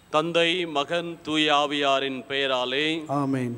தந்தை மகன் தூயாவியாரின் பெயராலே ஆமென்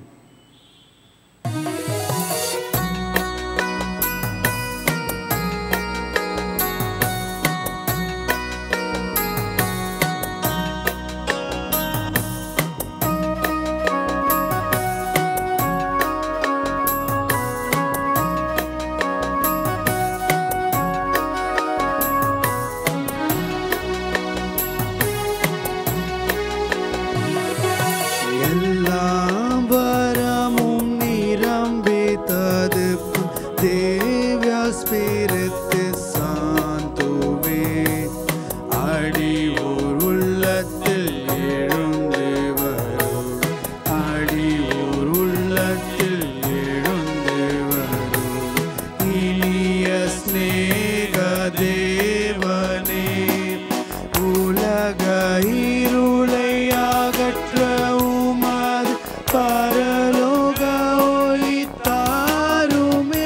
எல்லாம் வரமும் நிரம்பித்தது தேவ்ய ஸ்பிரித்து சாந்துவே அடி ஓர் உள்ளத்தில் எழுந்து வரும் அடி ஓர் உள்ளத்தில் எழுந்து வரும் இனிய ஸ்நேக தேவனே உலக இருளை அகற்ற உமது பரலோக ஒளி தாருமே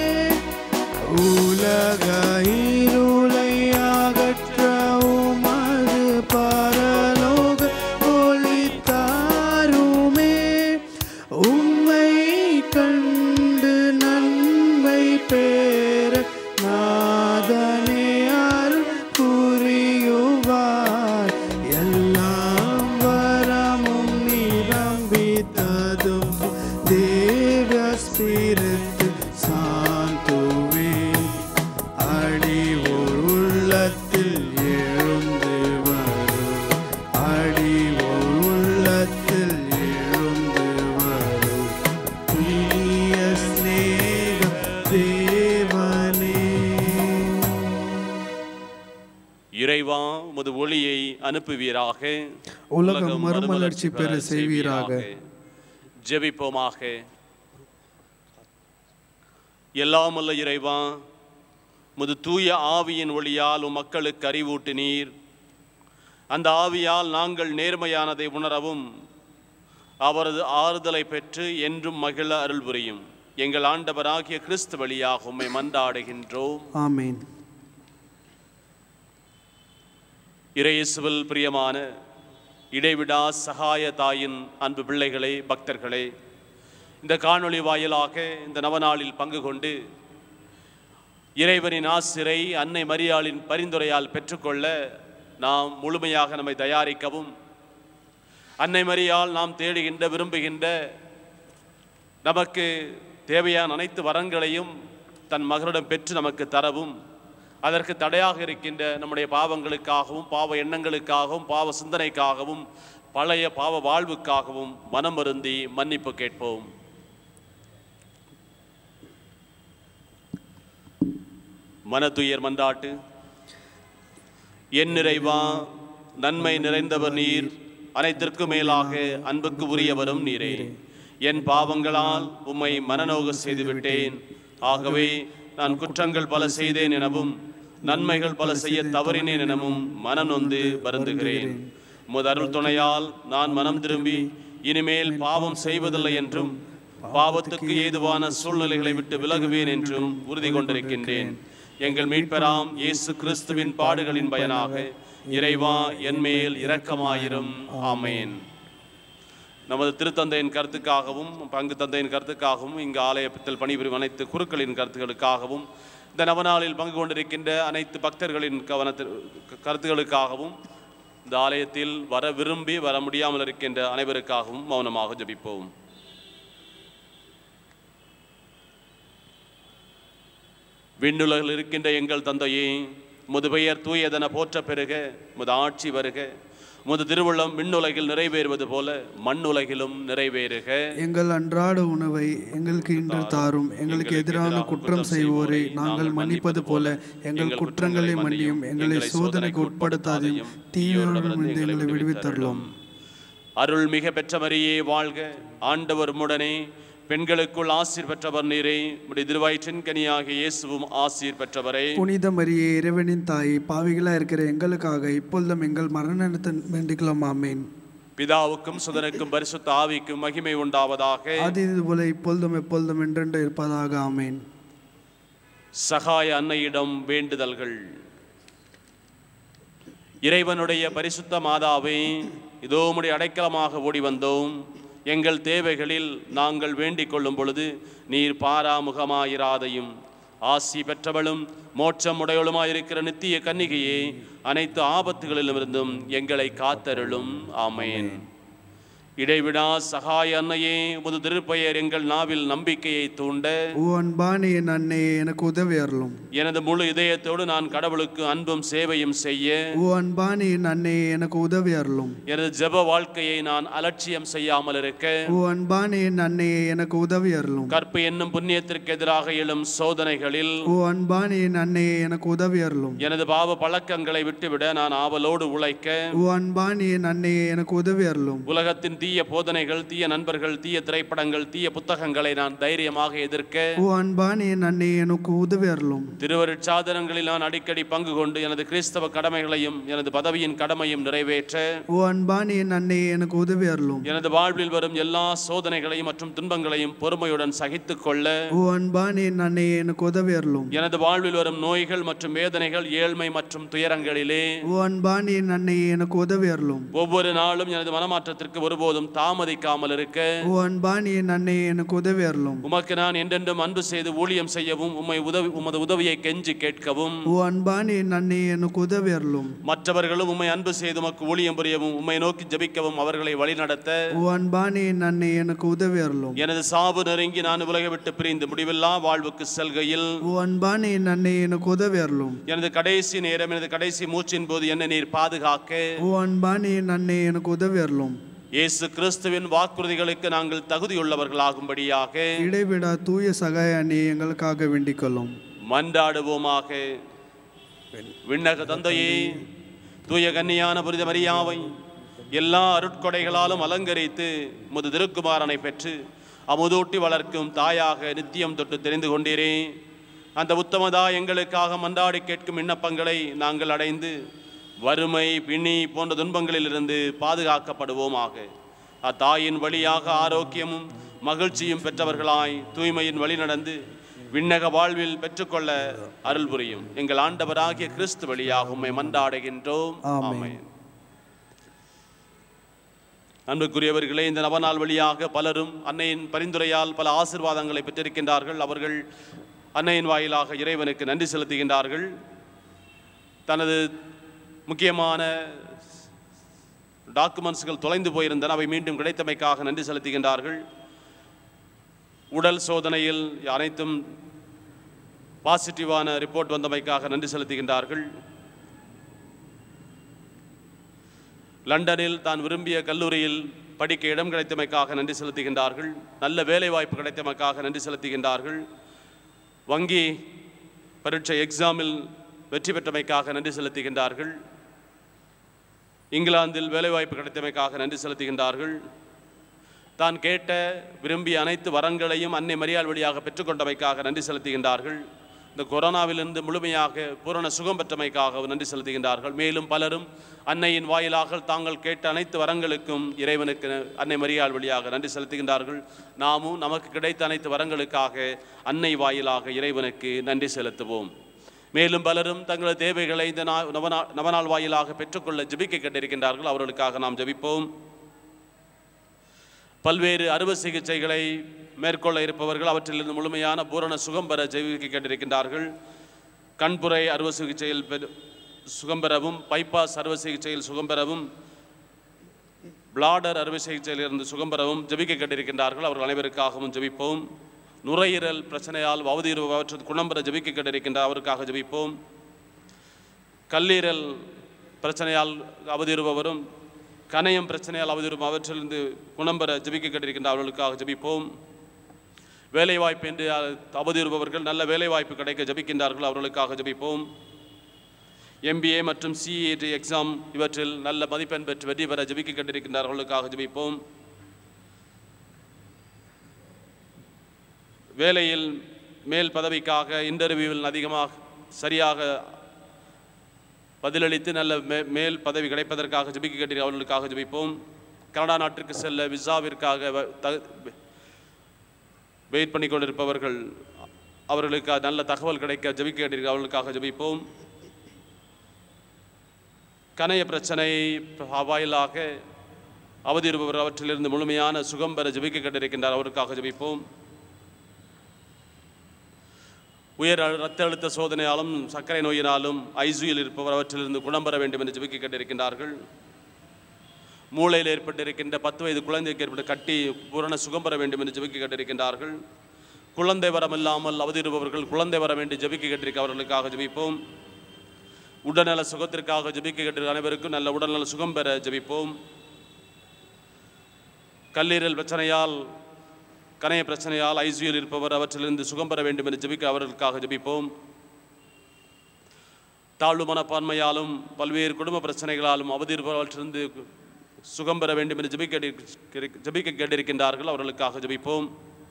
உலக இருளை அகற்ற உமது பரலோக ஒளி தாருமே உம்மை கண்டு நன்மை பேர நாதனே அருள் புரியுவார் எல்லாம் வரமும் நிரம்பித்ததும் தேவ ஸ்பிரித்து சாந்துவே அடி ஓர் உள்ளத்தில் எழுந்து வரும் அடி ஓர் உள்ளத்தில் எழுந்து வரும் இனிய ஸ்நேக தேவனே இறைவா உமது ஒளியை அனுப்புவீராக உலகம் மறுமலர்ச்சி பெற செய்வீராக. ஜெபிப்போமாக எல்லாமல்ல இறைவா முது தூய ஆவியின் ஒளியால் உம் மக்களுக்கு அறிவூட்டினீர் அந்த ஆவியால் நாங்கள் நேர்மையானதை உணரவும் அவரது ஆறுதலை பெற்று என்றும் மகிழ அருள் புரியும் எங்கள் ஆண்டவராகிய கிறிஸ்து வழியாக உம்மை மன்றாடுகின்றோம் ஆமென் இறையேசுவில் பிரியமான இடைவிடா சகாய தாயின் அன்பு பிள்ளைகளே பக்தர்களே இந்த காணொளி வாயிலாக இந்த நவநாளில் பங்கு கொண்டு இறைவனின் ஆசிரை அன்னை மரியாளின் பரிந்துரையால் பெற்றுக்கொள்ள நாம் முழுமையாக நம்மை தயாரிக்கவும் அன்னை மரியாள் நாம் தேடுகின்ற விரும்புகின்ற நமக்கு தேவையான அனைத்து வரங்களையும் தன் மகனிடம் பெற்று நமக்கு தரவும் அதற்கு தடையாக இருக்கின்ற நம்முடைய பாவங்களுக்காகவும் பாவ எண்ணங்களுக்காகவும் பாவ சிந்தனைக்காகவும் பழைய பாவ வாழ்வுக்காகவும் மனம் வருந்தி மன்னிப்பு கேட்போம் மனதுயர் மன்றாட்டு என் நிறைவா நன்மை நிறைந்தவர் நீர் அனைத்திற்கும் மேலாக அன்புக்கு உரியவரும் நீரே என் பாவங்களால் உம்மை மனநோக செய்துவிட்டேன் ஆகவே நான் குற்றங்கள் பல செய்தேன் எனவும் நன்மைகள் பல செய்ய தவறினேன் எனவும் மனம் நொந்து வருந்துகிறேன் உமது அருள் துணையால் நான் மனம் திரும்பி இனிமேல் பாவம் செய்வதில்லை என்றும் பாவத்துக்கு ஏதுவான சூழ்நிலைகளை விட்டு விலகுவேன் என்றும் உறுதி கொண்டிருக்கின்றேன் எங்கள் மீட்பராம் இயேசு கிறிஸ்துவின் பாடுகளின் பயனாக இறைவா என்மேல் இரக்கமாயிரும் ஆமேன் நமது திருத்தந்தையின் கருத்துக்காகவும் பங்கு தந்தையின் கருத்துக்காகவும் இங்கு ஆலயத்தில் பணிபுரியும் அனைத்து குருக்களின் கருத்துக்களுக்காகவும் இந்த நவநாளில் பங்கு கொண்டிருக்கின்ற அனைத்து பக்தர்களின் கவனத்தில் கருத்துக்களுக்காகவும் இந்த ஆலயத்தில் வர விரும்பி வர முடியாமல் இருக்கின்ற அனைவருக்காகவும் மௌனமாக ஜெபிப்போம் விண்ணுலகில் இருக்கின்ற எங்கள் தந்தையே முது பெயர் தூயதென போற்ற பெருக முது ஆட்சி வருக முது திருவுள்ளம் விண்ணுலகில் நிறைவேறுவது போல மண்ணுலகிலும் நிறைவேறுக எங்கள் அன்றாட உணவை எங்களுக்கு இன்று தாரும் எங்களுக்கு எதிரான குற்றம் செய்வோரை நாங்கள் மன்னிப்பது போல எங்கள் குற்றங்களை மன்னியும் எங்களை சோதனைக்கு உட்படுத்தாதையும் தீயோரிடமிருந்து எங்களை விடுவித்தரலாம் அருள் மிக பெற்ற மரியே வாழ்க ஆண்டவர் முடனே பெண்களுக்குள் ஆசீர் பெற்றவர் நீரே உடைய திருவயிற்றின் கனியாகிய இயேசுவும் ஆசீர் பெற்றவரே புனித மரியே இறைவனின் தாயை பாவிகளா இருக்கிற எங்களுக்காக இப்பொழுதும் எங்கள் மரணத்தை வேண்டிக்கலாம் ஆமேன் பிதாவுக்கும் சுதனுக்கும் பரிசுத்த ஆவிக்கும் மகிமை உண்டாவதாக அது இது போல இப்பொழுதும் எப்பொழுதும் என்றென்று இருப்பதாக ஆமேன் சகாய அன்னையிடம் வேண்டுதல்கள் இறைவனுடைய பரிசுத்த மாதாவே இதோ உம்முடைய அடைக்கலமாக ஓடி வந்தோம் எங்கள் தேவைகளில் நாங்கள் வேண்டிக் கொள்ளும் பொழுது நீர் பாராமுகமாயிராதையும் ஆசி பெற்றவளும் மோட்சம் உடையவளுமாயிருக்கிற நித்திய கன்னிகையே அனைத்து ஆபத்துகளிலுமிருந்தும் எங்களை காத்தருளும் ஆமேன் இடைவிடா சகாய அன்னையே உமது திருப்பெயர் எங்கள் நாவில் நம்பிக்கையை தூண்ட ஓ அன்பான என் அன்னையே எனக்கு உதவி அருளும் எனது முழு இதயத்தோடு நான் கடவுளுக்கு அன்பும் சேவையும் செய்ய ஓ அன்பான என் அன்னையே எனக்கு உதவி அருளும் எனது ஜெப வாழ்க்கையை நான் அலட்சியம் செய்யாமல் இருக்க ஓ அன்பான என் அன்னையே எனக்கு உதவி அருளும் கற்பு என்னும் புண்ணியத்திற்கு எதிராக எழும் சோதனைகளில் ஓ அன்பான என் அன்னையே எனக்கு உதவி அருளும் எனது பாவ பழக்கங்களை விட்டுவிட நான் ஆவலோடு உழைக்க ஓ அன்பான என் அன்னையே எனக்கு உதவி அருளும் உலகத்தின் தீய போதனைகள் தீய நண்பர்கள் தீய திரைப்படங்கள் தீய புத்தகங்களை நான் தைரியமாக எதிர்க்க ஓ அன்பான என் அன்னையே எனக்கு உதவி அருளும் திருவருட்சாதனங்களில் நான் அடிக்கடி பங்கு கொண்டு எனது கிறிஸ்தவ கடமைகளையும் எனது பதவியின் கடமையும் நிறைவேற்ற ஓ அன்பான என் அன்னையே எனக்கு உதவி அருளும் எனது வாழ்வில் வரும் எல்லா சோதனைகளையும் மற்றும் துன்பங்களையும் பொறுமையுடன் சகித்துக் கொள்ள ஓ அன்பான என் அன்னையே எனக்கு உதவி அருளும் எனது வாழ்வில் வரும் நோய்கள் மற்றும் வேதனைகள் ஏழ்மை மற்றும் துயரங்களிலே ஓ அன்பான என் அன்னையே எனக்கு உதவி அருளும் ஒவ்வொரு நாளும் எனது மனமாற்றத்திற்கு ஒருபோதும் தாமதிக்காமல் இருக்க ஓ அன்பான என் அன்னையே எனக்கு உதவி அருளும் உமக்கு நான் என்றென்றும் அன்பு செய்து ஊழியம் செய்யவும் உம்மை உதவி உமது உதவியை கெஞ்சி கேட்கவும் ஓ அன்பான என் அன்னையே எனக்கு உதவி அருளும் மற்றவர்களும் உம்மை அன்பு செய்து உமக்கு ஊழியம் புரியவும் உம்மை நோக்கி ஜெபிக்கவும் அவர்களை வழிநடத்த ஓ அன்பான என் அன்னையே எனக்கு உதவி அருளும் எனது சாவு நெருங்கி நான் உலகை விட்டு பிரிந்து முடிவில்லா வாழ்வுக்கு செல்கையில் ஓ அன்பான என் அன்னையே எனக்கு உதவி அருளும் எனது கடைசி நேரம் எனது கடைசி மூச்சின் போது என்ன நீர் பாதுகாக்க ஓ அன்பான என் அன்னையே எனக்கு உதவி அருளும் இயேசு கிறிஸ்துவின் வாக்குறுதிகளுக்கு நாங்கள் தகுதியுள்ளவர்களாகும்படியாக இடைவிடா தூய சகாய அன்னையை எங்களுக்காக வேண்டிக் கொள்ளும் மன்றாடுவோமாக விண்ணக தந்தையே தூய கன்னியான புனித மரியாவை எல்லா அருட்கொடைகளாலும் அலங்கரித்து முது திருக்குமாரனை பெற்று அமுதூட்டி வளர்க்கும் தாயாக நித்தியம் தொட்டு தெரிந்து கொண்டீரே அந்த உத்தமதா எங்களுக்காக மன்றாடி கேட்கும் விண்ணப்பங்களை நாங்கள் அடைந்து வறுமை பிணி போன்ற துன்பங்களிலிருந்து பாதுகாக்கப்படுவோமாக அத்தாயின் வழியாக ஆரோக்கியமும் மகிழ்ச்சியும் பெற்றவர்களாய் தூய்மையின் வழி நடந்து விண்ணக வாழ்வில் பெற்றுக்கொள்ள அருள் புரியும் எங்கள் ஆண்டவராகிய கிறிஸ்து வழியாக உம்மை மன்றாடுகின்றோம் ஆமென். ஆமென் அன்புக்குரியவர்களே இந்த நவநாள் வழியாக பலரும் அன்னையின் பரிந்துரையால் பல ஆசிர்வாதங்களை பெற்றிருக்கின்றார்கள் அவர்கள் அன்னையின் வாயிலாக இறைவனுக்கு நன்றி செலுத்துகின்றார்கள் தனது முக்கியமான டாக்குமெண்ட்ஸ்கள் தொலைந்து போயிருந்தன அவை மீண்டும் கிடைத்தமைக்காக நன்றி செலுத்துகின்றார்கள் உடல் சோதனையில் அனைத்தும் பாசிட்டிவான ரிப்போர்ட் வந்தமைக்காக நன்றி செலுத்துகின்றார்கள் லண்டனில் தான் விரும்பிய கல்லூரியில் படிக்க இடம் கிடைத்தமைக்காக நன்றி செலுத்துகின்றார்கள் நல்ல வேலை வாய்ப்பு கிடைத்தமைக்காக நன்றி செலுத்துகின்றார்கள் வங்கி பரீட்சை எக்ஸாமில் வெற்றி பெற்றமைக்காக நன்றி செலுத்துகின்றார்கள் இங்கிலாந்தில் வேலைவாய்ப்பு கிடைத்தமைக்காக நன்றி செலுத்துகின்றார்கள் தான் கேட்ட விரும்பிய அனைத்து வரங்களையும் அன்னை மரியாள் வழியாக பெற்றுக்கொண்டமைக்காக நன்றி செலுத்துகின்றார்கள் இந்த கொரோனாவிலிருந்து முழுமையாக பூரண சுகம் பெற்றமைக்காக நன்றி செலுத்துகின்றார்கள் மேலும் பலரும் அன்னையின் வாயிலாக தாங்கள் கேட்ட அனைத்து வரங்களுக்கும் இறைவனுக்கு அன்னை மரியாள் வழியாக நன்றி செலுத்துகின்றார்கள் நாமும் நமக்கு கிடைத்த அனைத்து வரங்களுக்காக அன்னை வாயிலாக இறைவனுக்கு நன்றி செலுத்துவோம் மேலும் பலரும் தங்களது தேவைகளை இந்த நா- நவநா- நவநாள் வாயிலாக பெற்றுக்கொள்ள ஜெபிக்க கேட்டிருக்கின்றார்கள் அவர்களுக்காக நாம் ஜெபிப்போம் பல்வேறு அறுவை சிகிச்சைகளை மேற்கொள்ள இருப்பவர்கள் அவற்றிலிருந்து முழுமையான பூரண சுகம் பெற ஜெபிக்க கேட்டிருக்கின்றார்கள் கண்புரை அறுவை சிகிச்சையில் பெரு- சுகம் பெறவும் பைபாஸ் அறுவை சிகிச்சையில் சுகம் பெறவும் பிளாடர் அறுவை சிகிச்சையிலிருந்து சுகம் பெறவும் ஜெபிக்க கேட்டிருக்கின்றார்கள் அவர்கள் அனைவருக்காகவும் ஜெபிப்போம் நுரையீரல் பிரச்சனையால் அவதீர்வு அவற்றை குணம் பெற ஜெபிக்க கேட்டிருக்கின்றார் அவருக்காக ஜெபிப்போம் கல்லீரல் பிரச்சனையால் அவதீர்பவரும் கணையம் பிரச்சனையால் அவதீரும் அவற்றிலிருந்து குணம் பெற ஜெபிக்க கேட்டிருக்கின்ற அவர்களுக்காக ஜெபிப்போம் வேலைவாய்ப்பு என்று அவதீர்பவர்கள் நல்ல வேலைவாய்ப்பு கிடைக்க ஜெபிக்கின்றார்கள் அவர்களுக்காக ஜெபிப்போம் எம்பிஏ மற்றும் சிஏடி எக்ஸாம் இவற்றில் நல்ல மதிப்பெண் பெற்று வெற்றி பெற ஜெபிக்க கேட்டிருக்கின்றார்களுக்காக ஜெபிப்போம் வேலையில் மேல் பதவிக்காக இன்டர்வியூவில் அதிகமாக சரியாக பதிலளித்து நல்ல மே மேல் பதவி கிடைப்பதற்காக ஜெபிக்க கேட்டு அவர்களுக்காக ஜெபிப்போம் கனடா நாட்டிற்கு செல்ல விசாவிற்காக வ- த- வெயிட் பண்ணி கொண்டிருப்பவர்கள் அவர்களுக்கு நல்ல தகவல் கிடைக்க ஜெபிக்க கேட்டிருக்க அவர்களுக்காக ஜெபிப்போம் கணைய பிரச்சனை வாயிலாக அவதியிருப்பவர் அவற்றிலிருந்து முழுமையான சுகம் பெற ஜெபிக்க கேட்டிருக்கின்றார் அவருக்காக ஜெபிப்போம் உயர் அழு- இரத்த அழுத்த சோதனையாலும் சர்க்கரை நோயினாலும் ஐசியூவில் இருப்பவர் அவற்றிலிருந்து குணம் பெற வேண்டும் என்று ஜெபிக்க கேட்டிருக்கின்றார்கள் மூளையில் ஏற்பட்டிருக்கின்ற பத்து வயது குழந்தைக்கு ஏற்பட்ட கட்டி பூரண சுகம் பெற வேண்டும் என்று ஜெபிக்க கேட்டிருக்கின்றார்கள் குழந்தை வரம் இல்லாமல் அவதிருப்பவர்கள் குழந்தை வர வேண்டும் ஜெபிக்க கேட்டிருக்க அவர்களுக்காக ஜெபிப்போம் உடல்நல சுகத்திற்காக ஜெபிக்க கேட்டிருக்க அனைவருக்கும் நல்ல உடல்நல சுகம் பெற ஜெபிப்போம் கல்லீரல் பிரச்சனையால் கணைய பிரச்சனையால் ஐசியூவில் இருப்பவர் அவற்றிலிருந்து சுகம் பெற வேண்டும் என்று ஜெபிக்க அவர்களுக்காக ஜெபிப்போம் தாழ்வு மனப்பான்மையாலும் பல்வேறு குடும்ப பிரச்சனைகளாலும் அவதியிருப்பவற்றிலிருந்து சுகம் பெற வேண்டும் என்று ஜெபிக்க கேட்டி- ஜெபிக்க கேட்டிருக்கின்றார்கள் அவர்களுக்காக ஜெபிப்போம்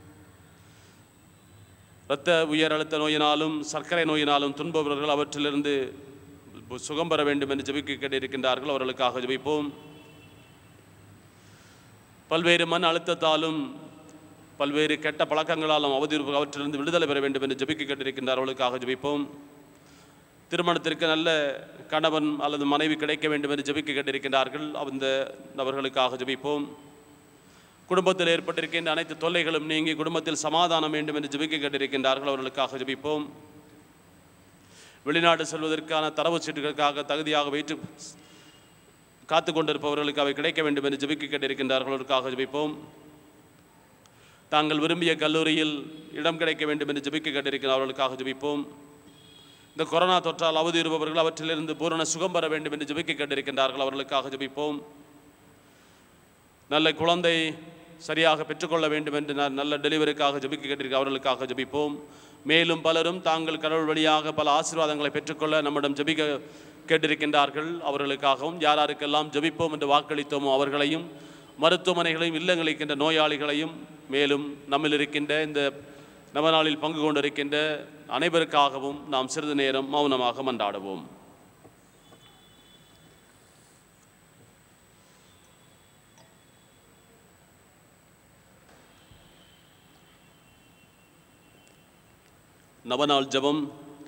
இரத்த உயர் அழுத்த நோயினாலும் சர்க்கரை நோயினாலும் துன்பவர்கள் அவற்றிலிருந்து சுகம் பெற வேண்டும் என்று ஜெபிக்க கேட்டிருக்கின்றார்கள் அவர்களுக்காக ஜெபிப்போம் பல்வேறு மன அழுத்தத்தாலும் பல்வேறு கெட்ட பழக்கங்களாலும் அவதீர்வு அவற்றிலிருந்து விடுதலை பெற வேண்டும் என்று ஜெபிக்க கேட்டிருக்கின்றார்களுக்காக ஜெபிப்போம் திருமணத்திற்கு நல்ல கணவன் அல்லது மனைவி கிடைக்க வேண்டும் என்று ஜெபிக்க கேட்டிருக்கின்றார்கள் அந்த நபர்களுக்காக ஜெபிப்போம் குடும்பத்தில் ஏற்பட்டிருக்கின்ற அனைத்து தொல்லைகளும் நீங்கி குடும்பத்தில் சமாதானம் வேண்டும் என்று ஜெபிக்க கேட்டிருக்கின்றார்கள் அவர்களுக்காக ஜெபிப்போம் வெளிநாடு செல்வதற்கான தரவு சீட்டுகளுக்காக தகுதியாக வைத்து காத்து கொண்டிருப்பவர்களுக்கு அவை கிடைக்க வேண்டும் என்று ஜெபிக்க கேட்டிருக்கின்றார்கள் அவர்களுக்காக ஜெபிப்போம் தாங்கள் விரும்பிய கல்லூரியில் இடம் கிடைக்க வேண்டும் என்று ஜெபிக்க கேட்டிருக்கிறார்களுக்காக ஜெபிப்போம் இந்த கொரோனா தொற்றால் அவதி இருப்பவர்கள் அவற்றிலிருந்து பூரண சுகம் பெற வேண்டும் என்று ஜெபிக்க கேட்டிருக்கின்றார்கள் அவர்களுக்காக ஜெபிப்போம் நல்ல குழந்தை சரியாக பெற்றுக்கொள்ள வேண்டும் என்று நான் நல்ல டெலிவரிக்காக ஜெபிக்க கேட்டிருக்க அவர்களுக்காக ஜெபிப்போம் மேலும் பலரும் தாங்கள் கடவுள் வழியாக பல ஆசீர்வாதங்களை பெற்றுக்கொள்ள நம்மிடம் ஜெபிக்க கேட்டிருக்கின்றார்கள் அவர்களுக்காகவும் யார் யாருக்கெல்லாம் ஜெபிப்போம் என்று வாக்களித்தோமோ அவர்களையும் மருத்துவமனைகளையும் இல்லங்களில் இருக்கின்ற நோயாளிகளையும் மேலும் நம்மில் இருக்கின்ற இந்த நவநாளில் பங்கு கொண்டிருக்கின்ற அனைவருக்காகவும் நாம் சிறிது நேரம் மௌனமாக மன்றாடுவோம் நவநாள் ஜெபம்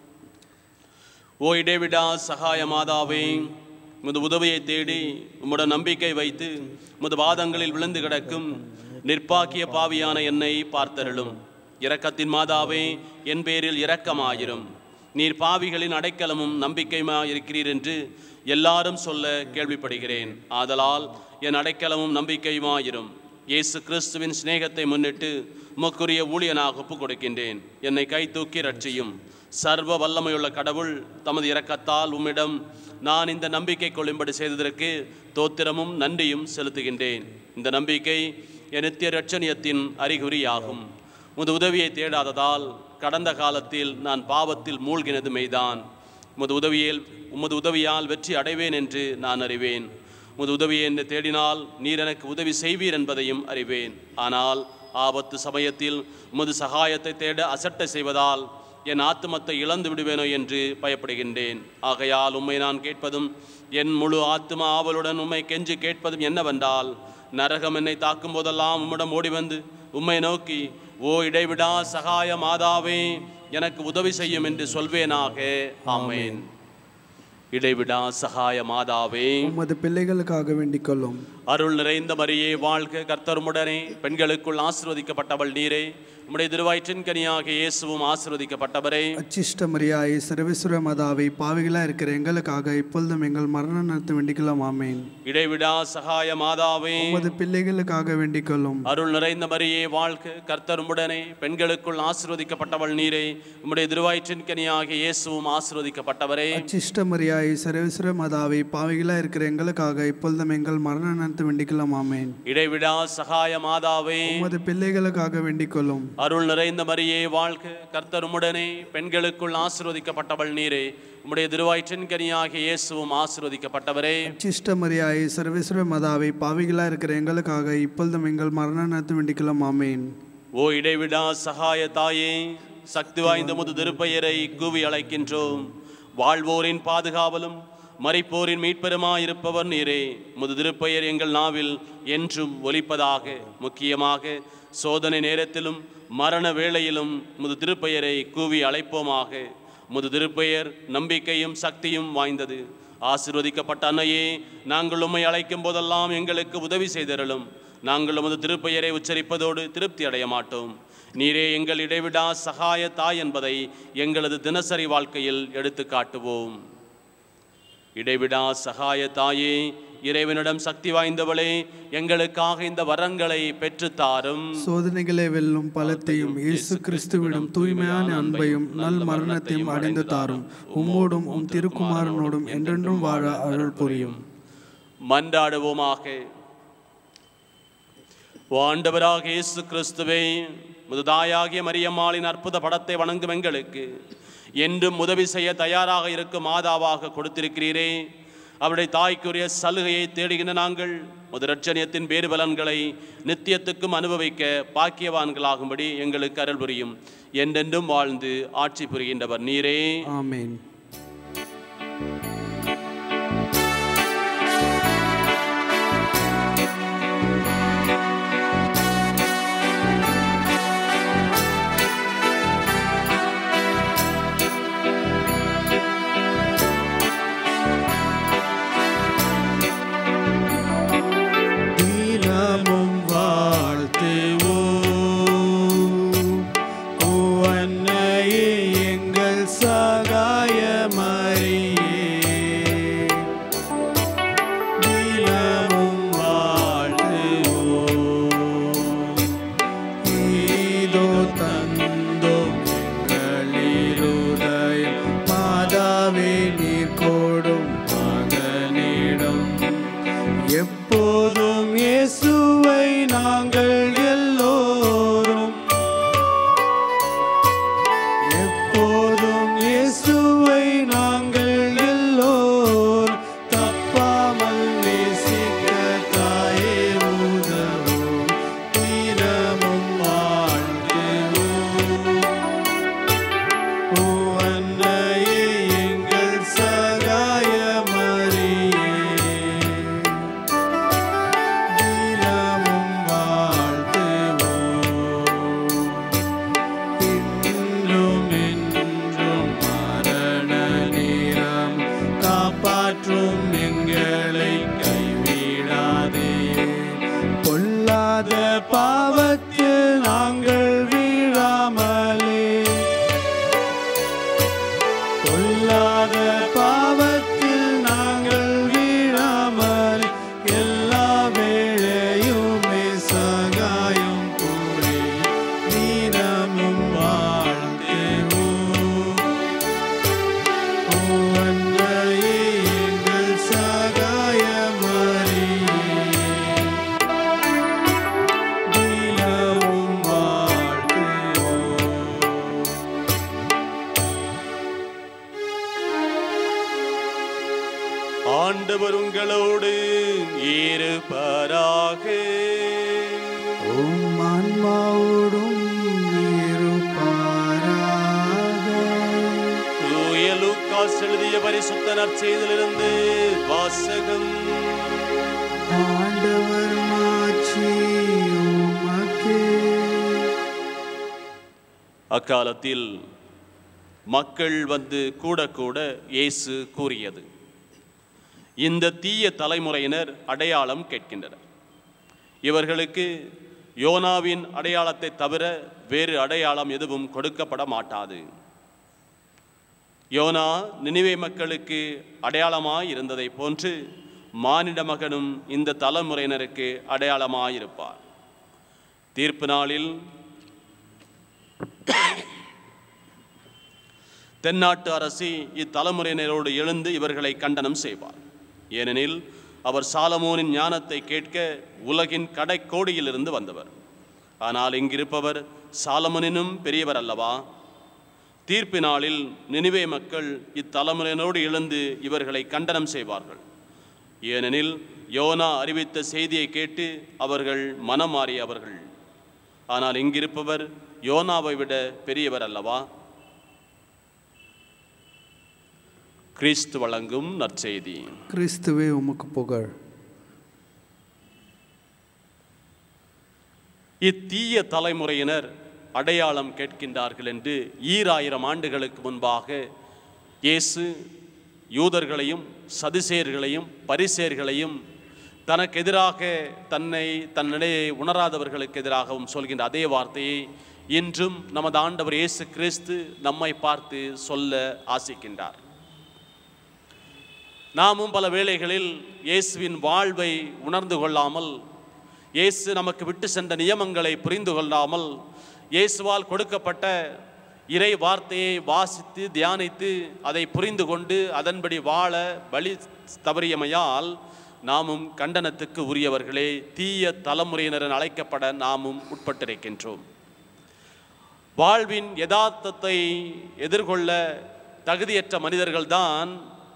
ஓ இடைவிடா சகாய மாதாவே உமது உதவியை தேடி உம்முட நம்பிக்கை வைத்து உமது பாதங்களில் விழுந்து கிடக்கும் நிற்பாக்கிய பாவியான என்னை பார்த்தருளும் இரக்கத்தின் மாதாவே என் பேரில் இரக்கமாயிரும் நீர் பாவிகளின் அடைக்கலமும் நம்பிக்கையுமா இருக்கிறீர் என்று எல்லாரும் சொல்ல கேள்விப்படுகிறேன் ஆதலால் என் அடைக்கலமும் நம்பிக்கையுமாயிரும் இயேசு கிறிஸ்துவின் சிநேகத்தை முன்னிட்டு உமக்குரிய ஊழியனாக ஒப்புக் கொடுக்கின்றேன் என்னை கை தூக்கி ரட்சியும் சர்வ வல்லமையுள்ள கடவுள் தமது இரக்கத்தால் உம்மிடம் நான் இந்த நம்பிக்கை கொள்ளும்படி செய்ததற்கு தோத்திரமும் நன்றியும் செலுத்துகின்றேன் இந்த நம்பிக்கை என் நித்திய ரட்சணியத்தின் அறிகுறியாகும் உமது உதவியை தேடாததால் கடந்த காலத்தில் நான் பாவத்தில் மூழ்கினது மெய்தான் உமது உதவியில் உமது உதவியால் வெற்றி அடைவேன் என்று நான் அறிவேன் உமது உதவியை என்று தேடினால் நீர் எனக்கு உதவி செய்வீர் என்பதையும் அறிவேன் ஆனால் ஆபத்து சமயத்தில் உமது சகாயத்தை தேட அசட்டை செய்வதால் என் ஆத்துமத்தை இழந்து விடுவேனோ என்று பயப்படுகின்றேன் ஆகையால் உம்மை நான் கேட்பதும் என் முழு ஆத்தும ஆவலுடன் உம்மை கெஞ்சி கேட்பதும் என்னவென்றால் நரகம் என்னை தாக்கும் போதெல்லாம் உம்மிடம் ஓடி வந்து உம்மை நோக்கி ஓ இடைவிடா சகாய மாதாவே எனக்கு உதவி செய்யும் என்று சொல்வேனாக ஆமென் இடைவிடா சகாய மாதாவே உமது பிள்ளைகளுக்காக வேண்டிக் கொள்ளும் அருள் நிறைந்த மரியே வாழ்க கர்த்தருமுடனே பெண்களுக்குள் ஆசிர்வதிக்கப்பட்டவள் நீரே உம்முடைய திருவாயிற்றின் கனியாக இயேசுவும் ஆசிர்வதிக்கப்பட்டவரே அச்சிஷ்ட மரியாயை சர்வேஸ்வர மதாவை பாவிகளா இருக்கிற எங்களுக்காக இப்பொழுதும் எங்கள் மரண நடத்த வேண்டிக்கலாம் ஆமேன் இடைவிடா சகாய மாதாவே உமது பிள்ளைகளுக்காக வேண்டிக் கொள்ளும் அருள் நிறைந்த மரியே வாழ்க கர்த்தருமுடனே பெண்களுக்குள் ஆசிர்வதிக்கப்பட்டவள் நீரே உம்முடைய திருவாயிற்றின் கனியாக இயேசுவும் ஆசிர்வதிக்கப்பட்டவரே அச்சிஷ்ட மரியாயை சர்வேஸ்வர மதாவை பாவிகளா இருக்கிற எங்களுக்காக இப்பொழுதும் எங்கள் மரண நடத்த வேண்டிக்கலாம் ஆமேன் இடைவிடா சகாய மாதாவே உமது பிள்ளைகளுக்காக வேண்டிக் கொள்ளும் அருள் நிறைந்த மரியே வாழ்க கர்த்தருமுடனே பெண்களுக்குள் ஆசிர்வதிக்கப்பட்டவள் நீரே உம்முடைய திருவாயிற்றின் கனியாகிய இயேசுவும் ஆசிர்வதிக்கப்பட்டவரே அச்சிஷ்ட மரியாயை சர்வேஸ்வர மதாவை பாவிகளா இருக்கிற எங்களுக்காக இப்பொழுதும் எங்கள் மரண நடத்த வேண்டிக்கலாம் ஆமேன் ஓ இடைவிடா சகாய தாயே சக்தி வாய்ந்த முது திருப்பெயரை கூவி அழைக்கின்றோம் வாழ்வோரின் பாதுகாவலும் மறிப்போரின் மீட்பெருமாயிருப்பவர் நீரே முது திருப்பெயர் எங்கள் நாவில் என்றும் ஒலிப்பதாக முக்கியமாக சோதனை நேரத்திலும் மரண வேளையிலும் முது திருப்பெயரை கூவி அழைப்போமாக முது திருப்பெயர் நம்பிக்கையும் சக்தியும் வாய்ந்தது ஆசீர்வதிக்கப்பட்ட அன்னையே நாங்கள் உம்மை அழைக்கும் போதெல்லாம் எங்களுக்கு உதவி செய்தருளும் நாங்கள் உமது திருப்பெயரை உச்சரிப்பதோடு திருப்தி அடைய மாட்டோம் நீரே எங்கள் இடைவிடா சகாய தாய் என்பதை எங்களது தினசரி வாழ்க்கையில் எடுத்து காட்டுவோம் இடைவிடா சகாய தாயே இறைவனிடம் சக்தி வாய்ந்தவளே எங்களுக்காக இந்த வரங்களை பெற்றுத்தாரும் சோதனைகளை வெல்லும் பலத்தையும் இயேசு கிறிஸ்துவிடம் தூய்மையான அன்பையும் நல் மரணத்தையும் அடைந்து தாரும் உம்மோடும் உம் திருக்குமாரனோடும் என்றென்றும் வாழ அருள் புரியும் மன்றாடுவோமாக ஓ ஆண்டவராக இயேசு கிறிஸ்துவே முதுதாயாகிய மரியம்மாளின் அற்புத படத்தை வணங்கும் எங்களுக்கு என்றும் உதவி செய்ய தயாராக இருக்கும் மாதாவாக கொடுத்திருக்கிறீரே அவருடைய தாய்க்குரிய சலுகையை தேடுகின்ற நாங்கள் முதலட்சணியத்தின் வேறு பலன்களை நித்தியத்துக்கும் அனுபவிக்க பாக்கியவான்களாகும்படி எங்களுக்கு அருள் புரியும் என்றென்றும் வாழ்ந்து ஆட்சி புரிகின்றவர் நீரே ஆமென் தினமும் வாழ்த்துவோம் ஓ அன்னையே எங்கள் சகாய மரியே தினமும் வாழ்த்துவோம் இதோ தந்தோம் எங்களிருதயம் மாதாவே நீர் கோடும் மகனிடம் எப்போதும் இயேசுவை நாங்கள் எல்லோரும் எப்போதும் இயேசுவை நாங்கள் எல்லோரும் தப்பாமல் நேசிக்க தாயே உதவும் தினமும் வாழ்த்துவோம் ஓ அன்னையே எங்கள் சகாய மரியே தினமும் வாழ்த்துவோம் இன்றும் என்றும் மரண நேரம் காப்பாற்றும் எங்களை கைவிடாதே பொல்லாத பாவத்தில் நாங்கள் வீழாமலே பொல்லாத பாவத்தில் நாங்கள் வீழாமல் எல்லா வேளையுமே சகாயம் கூறி நீனமும் வாழ்த்துவோம் ஓ அன்னையே எங்கள் சகாய மரியே தினமும் வாழ்த்துவோம் ஆண்டவர் உங்களோடு இருப்பாராக ஓம் ஆன்மாவோடும் இருப்பாராக தூய லூக்காஸ் எழுதிய பரிசுத்த நற்செய்திலிருந்து வாசகம் ஆண்டவர் மாட்சி உமக்கே அக்காலத்தில் மக்கள் வந்து கூட கூட இயேசு கூறியது இந்த தீய தலைமுறையினர் அடையாளம் கேட்கின்றனர் இவர்களுக்கு யோனாவின் அடையாளத்தை தவிர வேறு அடையாளம் எதுவும் கொடுக்கப்பட மாட்டாது யோனா நினிவே மக்களுக்கு அடையாளமாய் இருந்ததைப் போன்று மானிட மகனும் இந்த தலைமுறையினருக்கு அடையாளமாயிருப்பார் தீர்ப்பு நாளில் தென்னாட்டு அரசி இத்தலைமுறையினரோடு எழுந்து இவர்களை கண்டனம் செய்வார் ஏனெனில் அவர் சாலமோனின் ஞானத்தை கேட்க உலகின் கடைக்கோடியிலிருந்து வந்தவர் ஆனால் இங்கிருப்பவர் சாலமோனினும் பெரியவர் அல்லவா தீர்ப்பு நாளில் நினிவே மக்கள் இத்தலைமுறையினரோடு எழுந்து இவர்களை கண்டனம் செய்வார்கள் ஏனெனில் யோனா அறிவித்த செய்தியை கேட்டு அவர்கள் மனம் மாறியவர்கள் ஆனால் இங்கிருப்பவர் யோனாவை விட பெரியவர் அல்லவா கிறிஸ்து வழங்கும் நற்செய்தி கிறிஸ்துவே உமக்கு புகழ் இத்தீய தலைமுறையினர் அடையாளம் கேட்கின்றார்கள் என்று ஈராயிரம் ஆண்டுகளுக்கு முன்பாக இயேசு யூதர்களையும் சதிசேயர்களையும் பரிசேர்களையும் தனக்கு எதிராக தன்னை தன் நிலையை உணராதவர்களுக்கு எதிராகவும் சொல்கின்ற அதே வார்த்தையை இன்றும் நமது ஆண்டவர் இயேசு கிறிஸ்து நம்மை பார்த்து சொல்ல ஆசிக்கின்றார் நாமும் பல வேளைகளில் இயேசுவின் வாழ்வை உணர்ந்து கொள்ளாமல் இயேசு நமக்கு விட்டு சென்ற நியமங்களை புரிந்து கொள்ளாமல் இயேசுவால் கொடுக்கப்பட்ட இறை வார்த்தையை வாசித்து தியானித்து அதை புரிந்து கொண்டு அதன்படி வாழ வழி தவறியமையால் நாமும் கண்டனத்துக்கு உரியவர்களே தீய தலைமுறையினர் என அழைக்கப்பட நாமும் உட்பட்டிருக்கின்றோம் வாழ்வின் யதார்த்தத்தை எதிர்கொள்ள தகுதியற்ற மனிதர்கள்தான்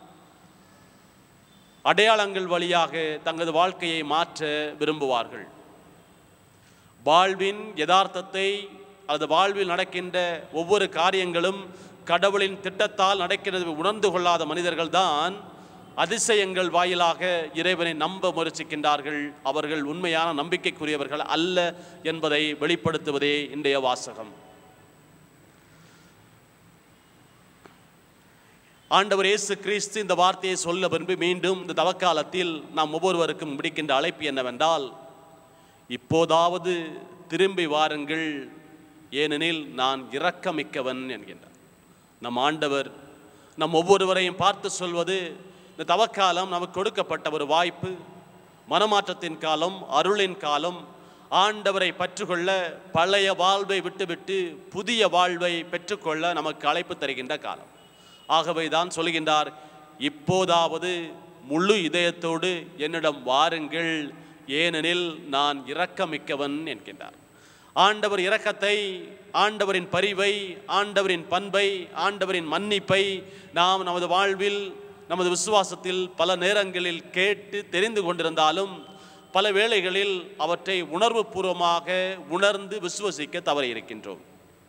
அடையாளங்கள் வழியாக தங்களது வாழ்க்கையை மாற்ற விரும்புவார்கள் வாழ்வின் யதார்த்தத்தை அது வாழ்வில் நடக்கின்ற ஒவ்வொரு காரியங்களும் கடவுளின் திட்டத்தால் நடக்கிறது உணர்ந்து கொள்ளாத மனிதர்கள்தான் அதிசயங்கள் வாயிலாக இறைவனை நம்ப முயற்சிக்கின்றார்கள் அவர்கள் உண்மையான நம்பிக்கைக்குரியவர்கள் அல்ல என்பதை வெளிப்படுத்துவதே இன்றைய வாசகம் ஆண்டவர் இயேசு கிறிஸ்து இந்த வார்த்தையை சொல்ல விரும்பி மீண்டும் இந்த தவக்காலத்தில் நாம் ஒவ்வொருவருக்கும் விடுக்கின்ற அழைப்பு என்னவென்றால் இப்போதாவது திரும்பி வாருங்கள் ஏனெனில் நான் இரக்கமிக்கவன் என்கின்றார் நம் ஆண்டவர் நம் ஒவ்வொருவரையும் பார்த்து சொல்வது இந்த தவக்காலம் நமக்கு கொடுக்கப்பட்ட ஒரு வாய்ப்பு மனமாற்றத்தின் காலம் அருளின் காலம் ஆண்டவரை பற்றுக்கொள்ள பழைய வாழ்வை விட்டுவிட்டு புதிய வாழ்வை பெற்றுக்கொள்ள நமக்கு அழைப்பு தருகின்ற காலம் ஆகவே தான் சொல்கின்றார் இப்போதாவது முழு இதயத்தோடு என்னிடம் வாருங்கள் ஏனெனில் நான் இரக்கமிக்கவன் என்கின்றார் ஆண்டவர் இரக்கத்தை ஆண்டவரின் பரிவை ஆண்டவரின் பண்பை ஆண்டவரின் மன்னிப்பை நாம் நமது வாழ்வில் நமது விசுவாசத்தில் பல நேரங்களில் கேட்டு தெரிந்து கொண்டிருந்தாலும் பல வேளைகளில் அவற்றை உணர்வுபூர்வமாக உணர்ந்து விசுவசிக்க தவறி இருக்கின்றோம்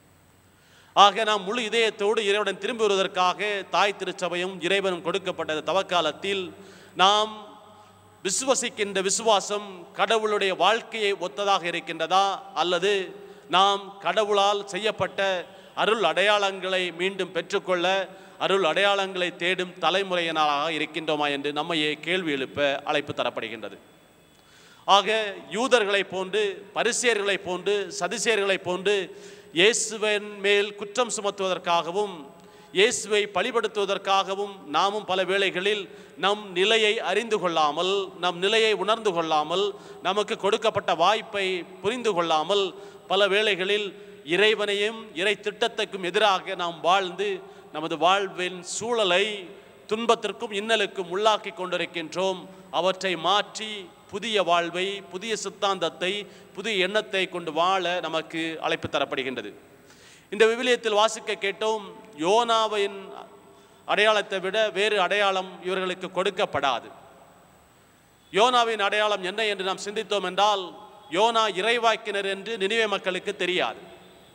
ஆக நாம் முழு இதயத்தோடு இறைவன் திரும்பி வருவதற்காக தாய் திருச்சபையும் இறைவனும் கொடுக்கப்பட்ட இந்த தவக்காலத்தில் நாம் விசுவசிக்கின்ற விசுவாசம் கடவுளுடைய வாழ்க்கையை ஒத்ததாக இருக்கின்றதா அல்லது நாம் கடவுளால் செய்யப்பட்ட அருள் அடையாளங்களை மீண்டும் பெற்றுக்கொள்ள அருள் அடையாளங்களை தேடும் தலைமுறையினராக இருக்கின்றோமா என்று நம்மையே கேள்வி எழுப்ப அழைப்பு தரப்படுகின்றது ஆக யூதர்களைப் போன்று பரிசேர்களைப் போன்று சதிசேர்களைப் போன்று இயேசுவின் மேல் குற்றம் சுமத்துவதற்காகவும் இயேசுவை பழிபடுத்துவதற்காகவும் நாமும் பல வேளைகளில் நம் நிலையை அறிந்து கொள்ளாமல் நம் நிலையை உணர்ந்து கொள்ளாமல் நமக்கு கொடுக்கப்பட்ட வாய்ப்பை புரிந்து கொள்ளாமல் பல வேளைகளில் இறைவனையும் இறை திட்டத்துக்கும் எதிராக நாம் வாழ்ந்து நமது வாழ்வின் சூழலை துன்பத்திற்கும் இன்னலுக்கும் உள்ளாக்கி கொண்டிருக்கின்றோம் அவற்றை மாற்றி புதிய வாழ்வை புதிய சித்தாந்தத்தை புதிய எண்ணத்தை கொண்டு வாழ நமக்கு அழைப்பு தரப்படுகின்றது இந்த விவிலியத்தில் வாசிக்க கேட்டோம் யோனாவின் அடையாளத்தை விட வேறு அடையாளம் இவர்களுக்கு கொடுக்கப்படாது யோனாவின் அடையாளம் என்ன என்று நாம் சிந்தித்தோம் என்றால் யோனா இறைவாக்கினர் என்று நினைவே மக்களுக்கு தெரியாது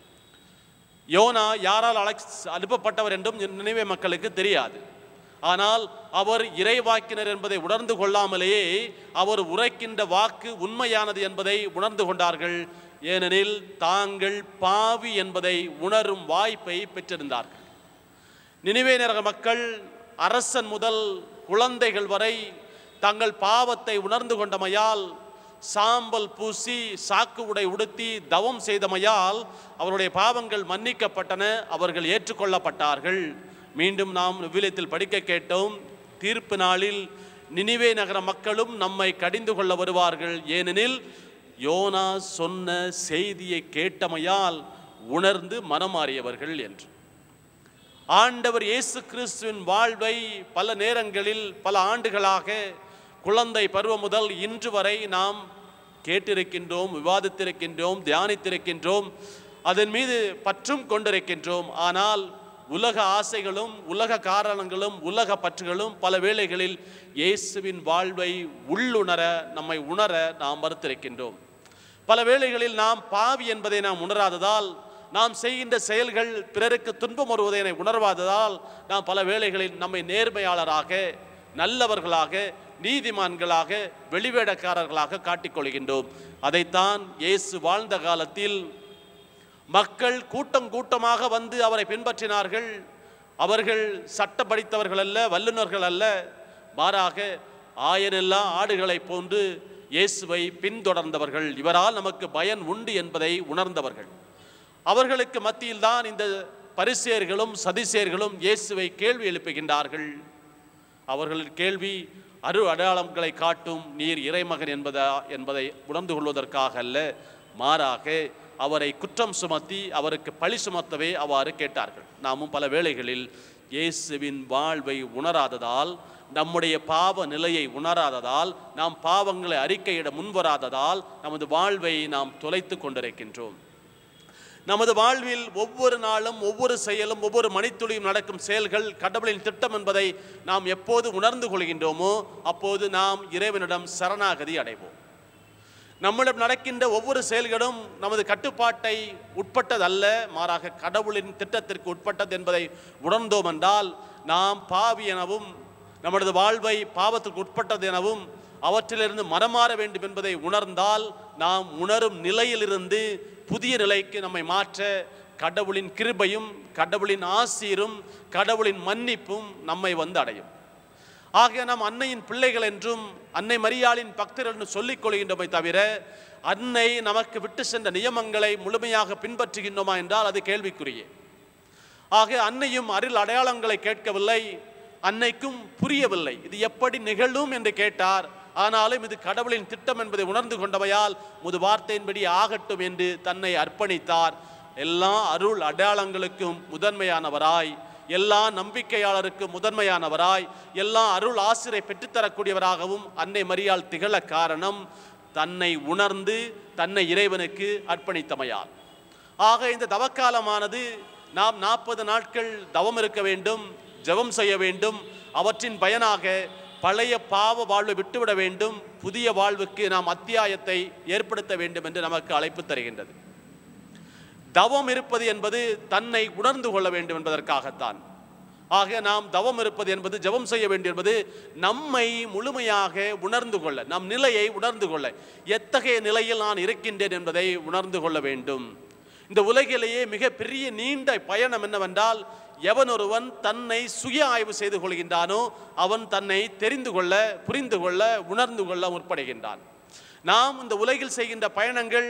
யோனா யாரால் அழைச் அனுப்பப்பட்டவர் என்றும் நினைவே மக்களுக்கு தெரியாது ஆனால் அவர் இறைவாக்கினர் என்பதை உணர்ந்து கொள்ளாமலேயே அவர் உரைக்கின்ற வாக்கு உண்மையானது என்பதை உணர்ந்து கொண்டார்கள் ஏனெனில் தாங்கள் பாவி என்பதை உணரும் வாய்ப்பை பெற்றிருந்தார்கள் நினைவே நகர மக்கள் அரசன் முதல் குழந்தைகள் வரை தங்கள் பாவத்தை உணர்ந்து கொண்டமையால் சாம்பல் பூசி சாக்கு உடை உடுத்தி தவம் செய்தமையால் அவருடைய பாவங்கள் மன்னிக்கப்பட்டன அவர்கள் ஏற்றுக்கொள்ளப்பட்டார்கள் மீண்டும் நாம் விவிலியத்தில் படிக்க கேட்டோம் தீர்ப்பு நாளில் நினிவே நகர மக்களும் நம்மை கடிந்து கொள்ள வருவார்கள் ஏனெனில் யோனா சொன்ன செய்தியை கேட்டமையால் உணர்ந்து மனமாறியவர்கள் என்று ஆண்டவர் இயேசு கிறிஸ்துவின் வாழ்வை பல நேரங்களில் பல ஆண்டுகளாக குழந்தை பருவம் முதல் இன்று வரை நாம் கேட்டிருக்கின்றோம் விவாதித்திருக்கின்றோம் தியானித்திருக்கின்றோம் அதன் மீது பற்றும் கொண்டிருக்கின்றோம் ஆனால் உலக ஆசைகளும் உலக காரணங்களும் உலக பற்றுகளும் பல வேளைகளில் இயேசுவின் வாழ்வை உள்ளுணர நம்மை உணர நாம் மறுத்திருக்கின்றோம் பல வேளைகளில் நாம் பாவி என்பதை நாம் உணராததால் நாம் செய்கின்ற செயல்கள் பிறருக்கு துன்பம் வருவதை உணர்வாததால் நாம் பல வேளைகளில் நம்மை நேர்மையாளராக நல்லவர்களாக நீதிமான்களாக வெளிவேடக்காரர்களாக காட்டிக்கொள்கின்றோம் அதைத்தான் இயேசு வாழ்ந்த காலத்தில் மக்கள் கூட்டம் கூட்டமாக வந்து அவரை பின்பற்றினார்கள் அவர்கள் சட்ட படித்தவர்கள் அல்ல வல்லுநர்கள் அல்ல மாறாக ஆயனெல்லா ஆடுகளைப் போன்று இயேசுவை பின்தொடர்ந்தவர்கள் இவரால் நமக்கு பயன் உண்டு என்பதை உணர்ந்தவர்கள் அவர்களுக்கு மத்தியில்தான் இந்த பரிசேர்களும் சதிசேர்களும் இயேசுவை கேள்வி எழுப்புகின்றார்கள் அவர்களின் கேள்வி அரு அடையாளங்களை காட்டும் நீர் இறைமகன் என்பதா என்பதை உணர்ந்து கொள்வதற்காக அல்ல மாறாக அவரை குற்றம் சுமத்தி அவருக்கு பழி சுமத்தவே அவ்வாறு கேட்டார்கள் நாமும் பல வேளைகளில் இயேசுவின் வாழ்வை உணராததால் நம்முடைய பாவ நிலையை உணராததால் நாம் பாவங்களை அறிக்கையிட முன்வராததால் நமது வாழ்வை நாம் தொலைத்து கொண்டிருக்கின்றோம் நமது வாழ்வில் ஒவ்வொரு நாளும் ஒவ்வொரு செயலும் ஒவ்வொரு மணித்துளியும் நடக்கும் செயல்கள் கடவுளின் திட்டம் என்பதை நாம் எப்போது உணர்ந்து கொள்கின்றோமோ அப்போது நாம் இறைவனிடம் சரணாகதி அடைவோம் நம்மிடம் நடக்கின்ற ஒவ்வொரு செயல்களும் நமது கட்டுப்பாட்டை உட்பட்டதல்ல மாறாக கடவுளின் திட்டத்திற்கு உட்பட்டது என்பதை உணர்ந்தோம் என்றால் நாம் பாவி எனவும் நமது வாழ்வை பாவத்திற்கு உட்பட்டது எனவும் அவற்றிலிருந்து மரமாற வேண்டும் என்பதை உணர்ந்தால் நாம் உணரும் நிலையிலிருந்து புதிய நிலைக்கு நம்மை மாற்ற கடவுளின் கிருபையும் கடவுளின் ஆசீரும் கடவுளின் மன்னிப்பும் நம்மை வந்து அடையும் ஆக நாம் அன்னையின் பிள்ளைகள் என்றும் அன்னை மரியாளின் பக்தர் என்று சொல்லிக் கொள்கின்றோமே தவிர அன்னை நமக்கு விட்டு சென்ற நியமங்களை முழுமையாக பின்பற்றுகின்றோமா என்றால் அது கேள்விக்குரிய ஆக அன்னையும் அருள் அடையாளங்களை கேட்கவில்லை அன்னைக்கும் புரியவில்லை இது எப்படி நிகழும் என்று கேட்டார் ஆனாலும் இது கடவுளின் திட்டம் என்பதை உணர்ந்து கொண்டவையால் முது வார்த்தையின்படி ஆகட்டும் என்று தன்னை அர்ப்பணித்தார் எல்லா அருள் அடையாளங்களுக்கும் முதன்மையானவராய் எல்லா நம்பிக்கையாளருக்கும் முதன்மையானவராய் எல்லா அருள் ஆசிரை பெற்றுத்தரக்கூடியவராகவும் அன்னை மரியாள் திகழ காரணம் தன்னை உணர்ந்து தன்னை இறைவனுக்கு அர்ப்பணித்தமையால் ஆக இந்த தவக்காலமானது நாம் நாற்பது நாட்கள் தவம் இருக்க வேண்டும் ஜெபம் செய்ய வேண்டும் அவற்றின் பயனாக பழைய பாவ வாழ்வை விட்டுவிட வேண்டும் புதிய வாழ்வுக்கு நாம் அத்தியாயத்தை ஏற்படுத்த வேண்டும் என்று நமக்கு அழைப்பு தருகின்றது தவம் இருப்பது என்பது தன்னை உணர்ந்து கொள்ள வேண்டும் என்பதற்காகத்தான் ஆக நாம் தவம் இருப்பது என்பது ஜெபம் செய்ய வேண்டும் என்பது நம்மை முழுமையாக உணர்ந்து கொள்ள நம் நிலையை உணர்ந்து கொள்ள எத்தகைய நிலையில் நான் இருக்கின்றேன் என்பதை உணர்ந்து கொள்ள வேண்டும் இந்த உலகிலேயே மிக பெரிய நீண்ட பயணம் என்னவென்றால் எவன் ஒருவன் தன்னை சுய ஆய்வு செய்து கொள்கின்றானோ அவன் தன்னை தெரிந்து கொள்ள புரிந்து கொள்ள உணர்ந்து கொள்ள முற்படுகின்றான் நாம் இந்த உலகில் செய்கின்ற பயணங்கள்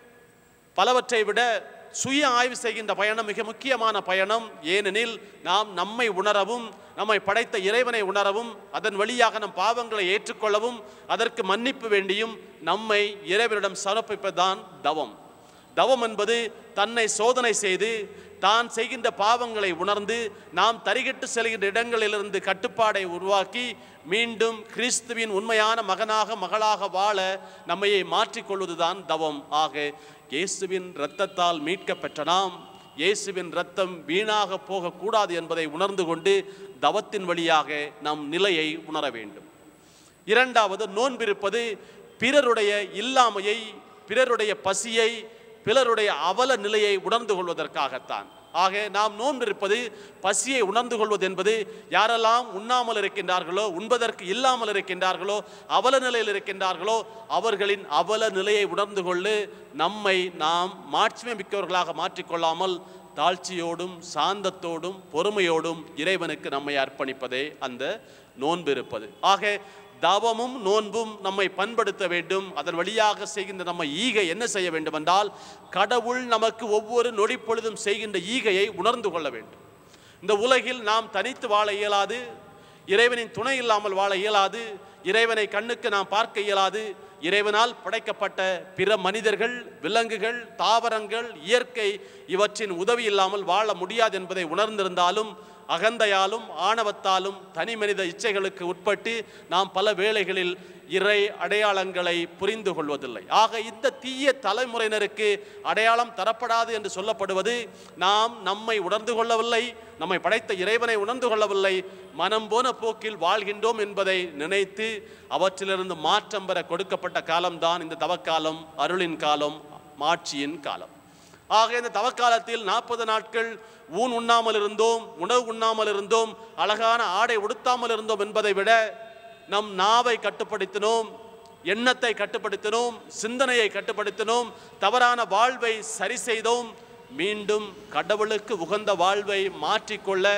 பலவற்றை விட சுய ஆய்வு செய்கின்ற பயணம் மிக முக்கியமான பயணம் ஏனெனில் நாம் நம்மை உணரவும் நம்மை படைத்த இறைவனை உணரவும் அதன் வழியாக நம் பாவங்களை ஏற்றுக்கொள்ளவும் அதற்கு மன்னிப்பு வேண்டியும் நம்மை இறைவனிடம் சமர்ப்பிப்பதுதான் தவம் தவம் என்பது தன்னை சோதனை செய்து தான் செய்கின்ற பாவங்களை உணர்ந்து நாம் தரிகட்டு செல்கின்ற இடங்களிலிருந்து கட்டுப்பாடை உருவாக்கி மீண்டும் கிறிஸ்துவின் உண்மையான மகனாக மகளாக வாழ நம்மையை மாற்றிக்கொள்வதுதான் தவம் ஆக இயேசுவின் இரத்தத்தால் மீட்கப்பெற்ற நாம் இயேசுவின் இரத்தம் வீணாக போகக்கூடாது என்பதை உணர்ந்து கொண்டு தவத்தின் வழியாக நம் நிலையை உணர வேண்டும் இரண்டாவது நோன்பிருப்பது பிறருடைய இல்லாமையை பிறருடைய பசியை பிறருடைய அவல நிலையை உணர்ந்து கொள்வதற்காகத்தான் ஆக நாம் நோன்பிருப்பது பசியை உணர்ந்து கொள்வது என்பது யாரெல்லாம் உண்ணாமல் இருக்கின்றார்களோ உண்பதற்கு இல்லாமல் இருக்கின்றார்களோ அவல நிலையில் இருக்கின்றார்களோ அவர்களின் அவல நிலையை உணர்ந்து கொண்டு நம்மை நாம் மாட்சிமை மிக்கவர்களாக மாற்றிக்கொள்ளாமல் தாழ்ச்சியோடும் சாந்தத்தோடும் பொறுமையோடும் இறைவனுக்கு நம்மை அர்ப்பணிப்பதே அந்த நோன்பு இருப்பது ஆக தவமும் நோன்பும் நம்மை பண்படுத்த வேண்டும் அதன் வழியாக செய்கின்ற நம்ம ஈகை என்ன செய்ய வேண்டும் என்றால் கடவுள் நமக்கு ஒவ்வொரு நொடி பொழுதும் செய்கின்ற ஈகையை உணர்ந்து கொள்ள வேண்டும் இந்த உலகில் நாம் தனித்து வாழ இயலாது இறைவனின் துணை இல்லாமல் வாழ இயலாது இறைவனை கண்ணுக்கு நாம் பார்க்க இயலாது இறைவனால் படைக்கப்பட்ட பிற மனிதர்கள் விலங்குகள் தாவரங்கள் இயற்கை இவற்றின் உதவி இல்லாமல் வாழ முடியாது என்பதை உணர்ந்திருந்தாலும் அகந்தையாலும் ஆணவத்தாலும் தனி மனித இச்சைகளுக்கு உட்பட்டு நாம் பல வேளைகளில் இறை அடையாளங்களை புரிந்து கொள்வதில்லை ஆக இந்த தீய தலைமுறையினருக்கு அடையாளம் தரப்படாது என்று சொல்லப்படுவது நாம் நம்மை உணர்ந்து கொள்ளவில்லை நம்மை படைத்த இறைவனை உணர்ந்து கொள்ளவில்லை மனம் போன போக்கில் வாழ்கின்றோம் என்பதை நினைத்து அவற்றிலிருந்து மாற்றம் பெற கொடுக்கப்பட்ட காலம்தான் இந்த தவக்காலம் அருளின் காலம் மாட்சியின் காலம் ஆக இந்த தவக்காலத்தில் நாற்பது நாட்கள் ஊன் உண்ணாமல் இருந்தோம் உணவு உண்ணாமல் இருந்தோம் அழகான ஆடை உடுத்தாமல் இருந்தோம் என்பதை விட நம் நாவை கட்டுப்படுத்தினோம் எண்ணத்தை கட்டுப்படுத்தினோம் சிந்தனையை கட்டுப்படுத்தினோம் தவறான வாழ்வை சரி செய்தோம் மீண்டும் கடவுளுக்கு உகந்த வாழ்வை மாற்றிக்கொள்ள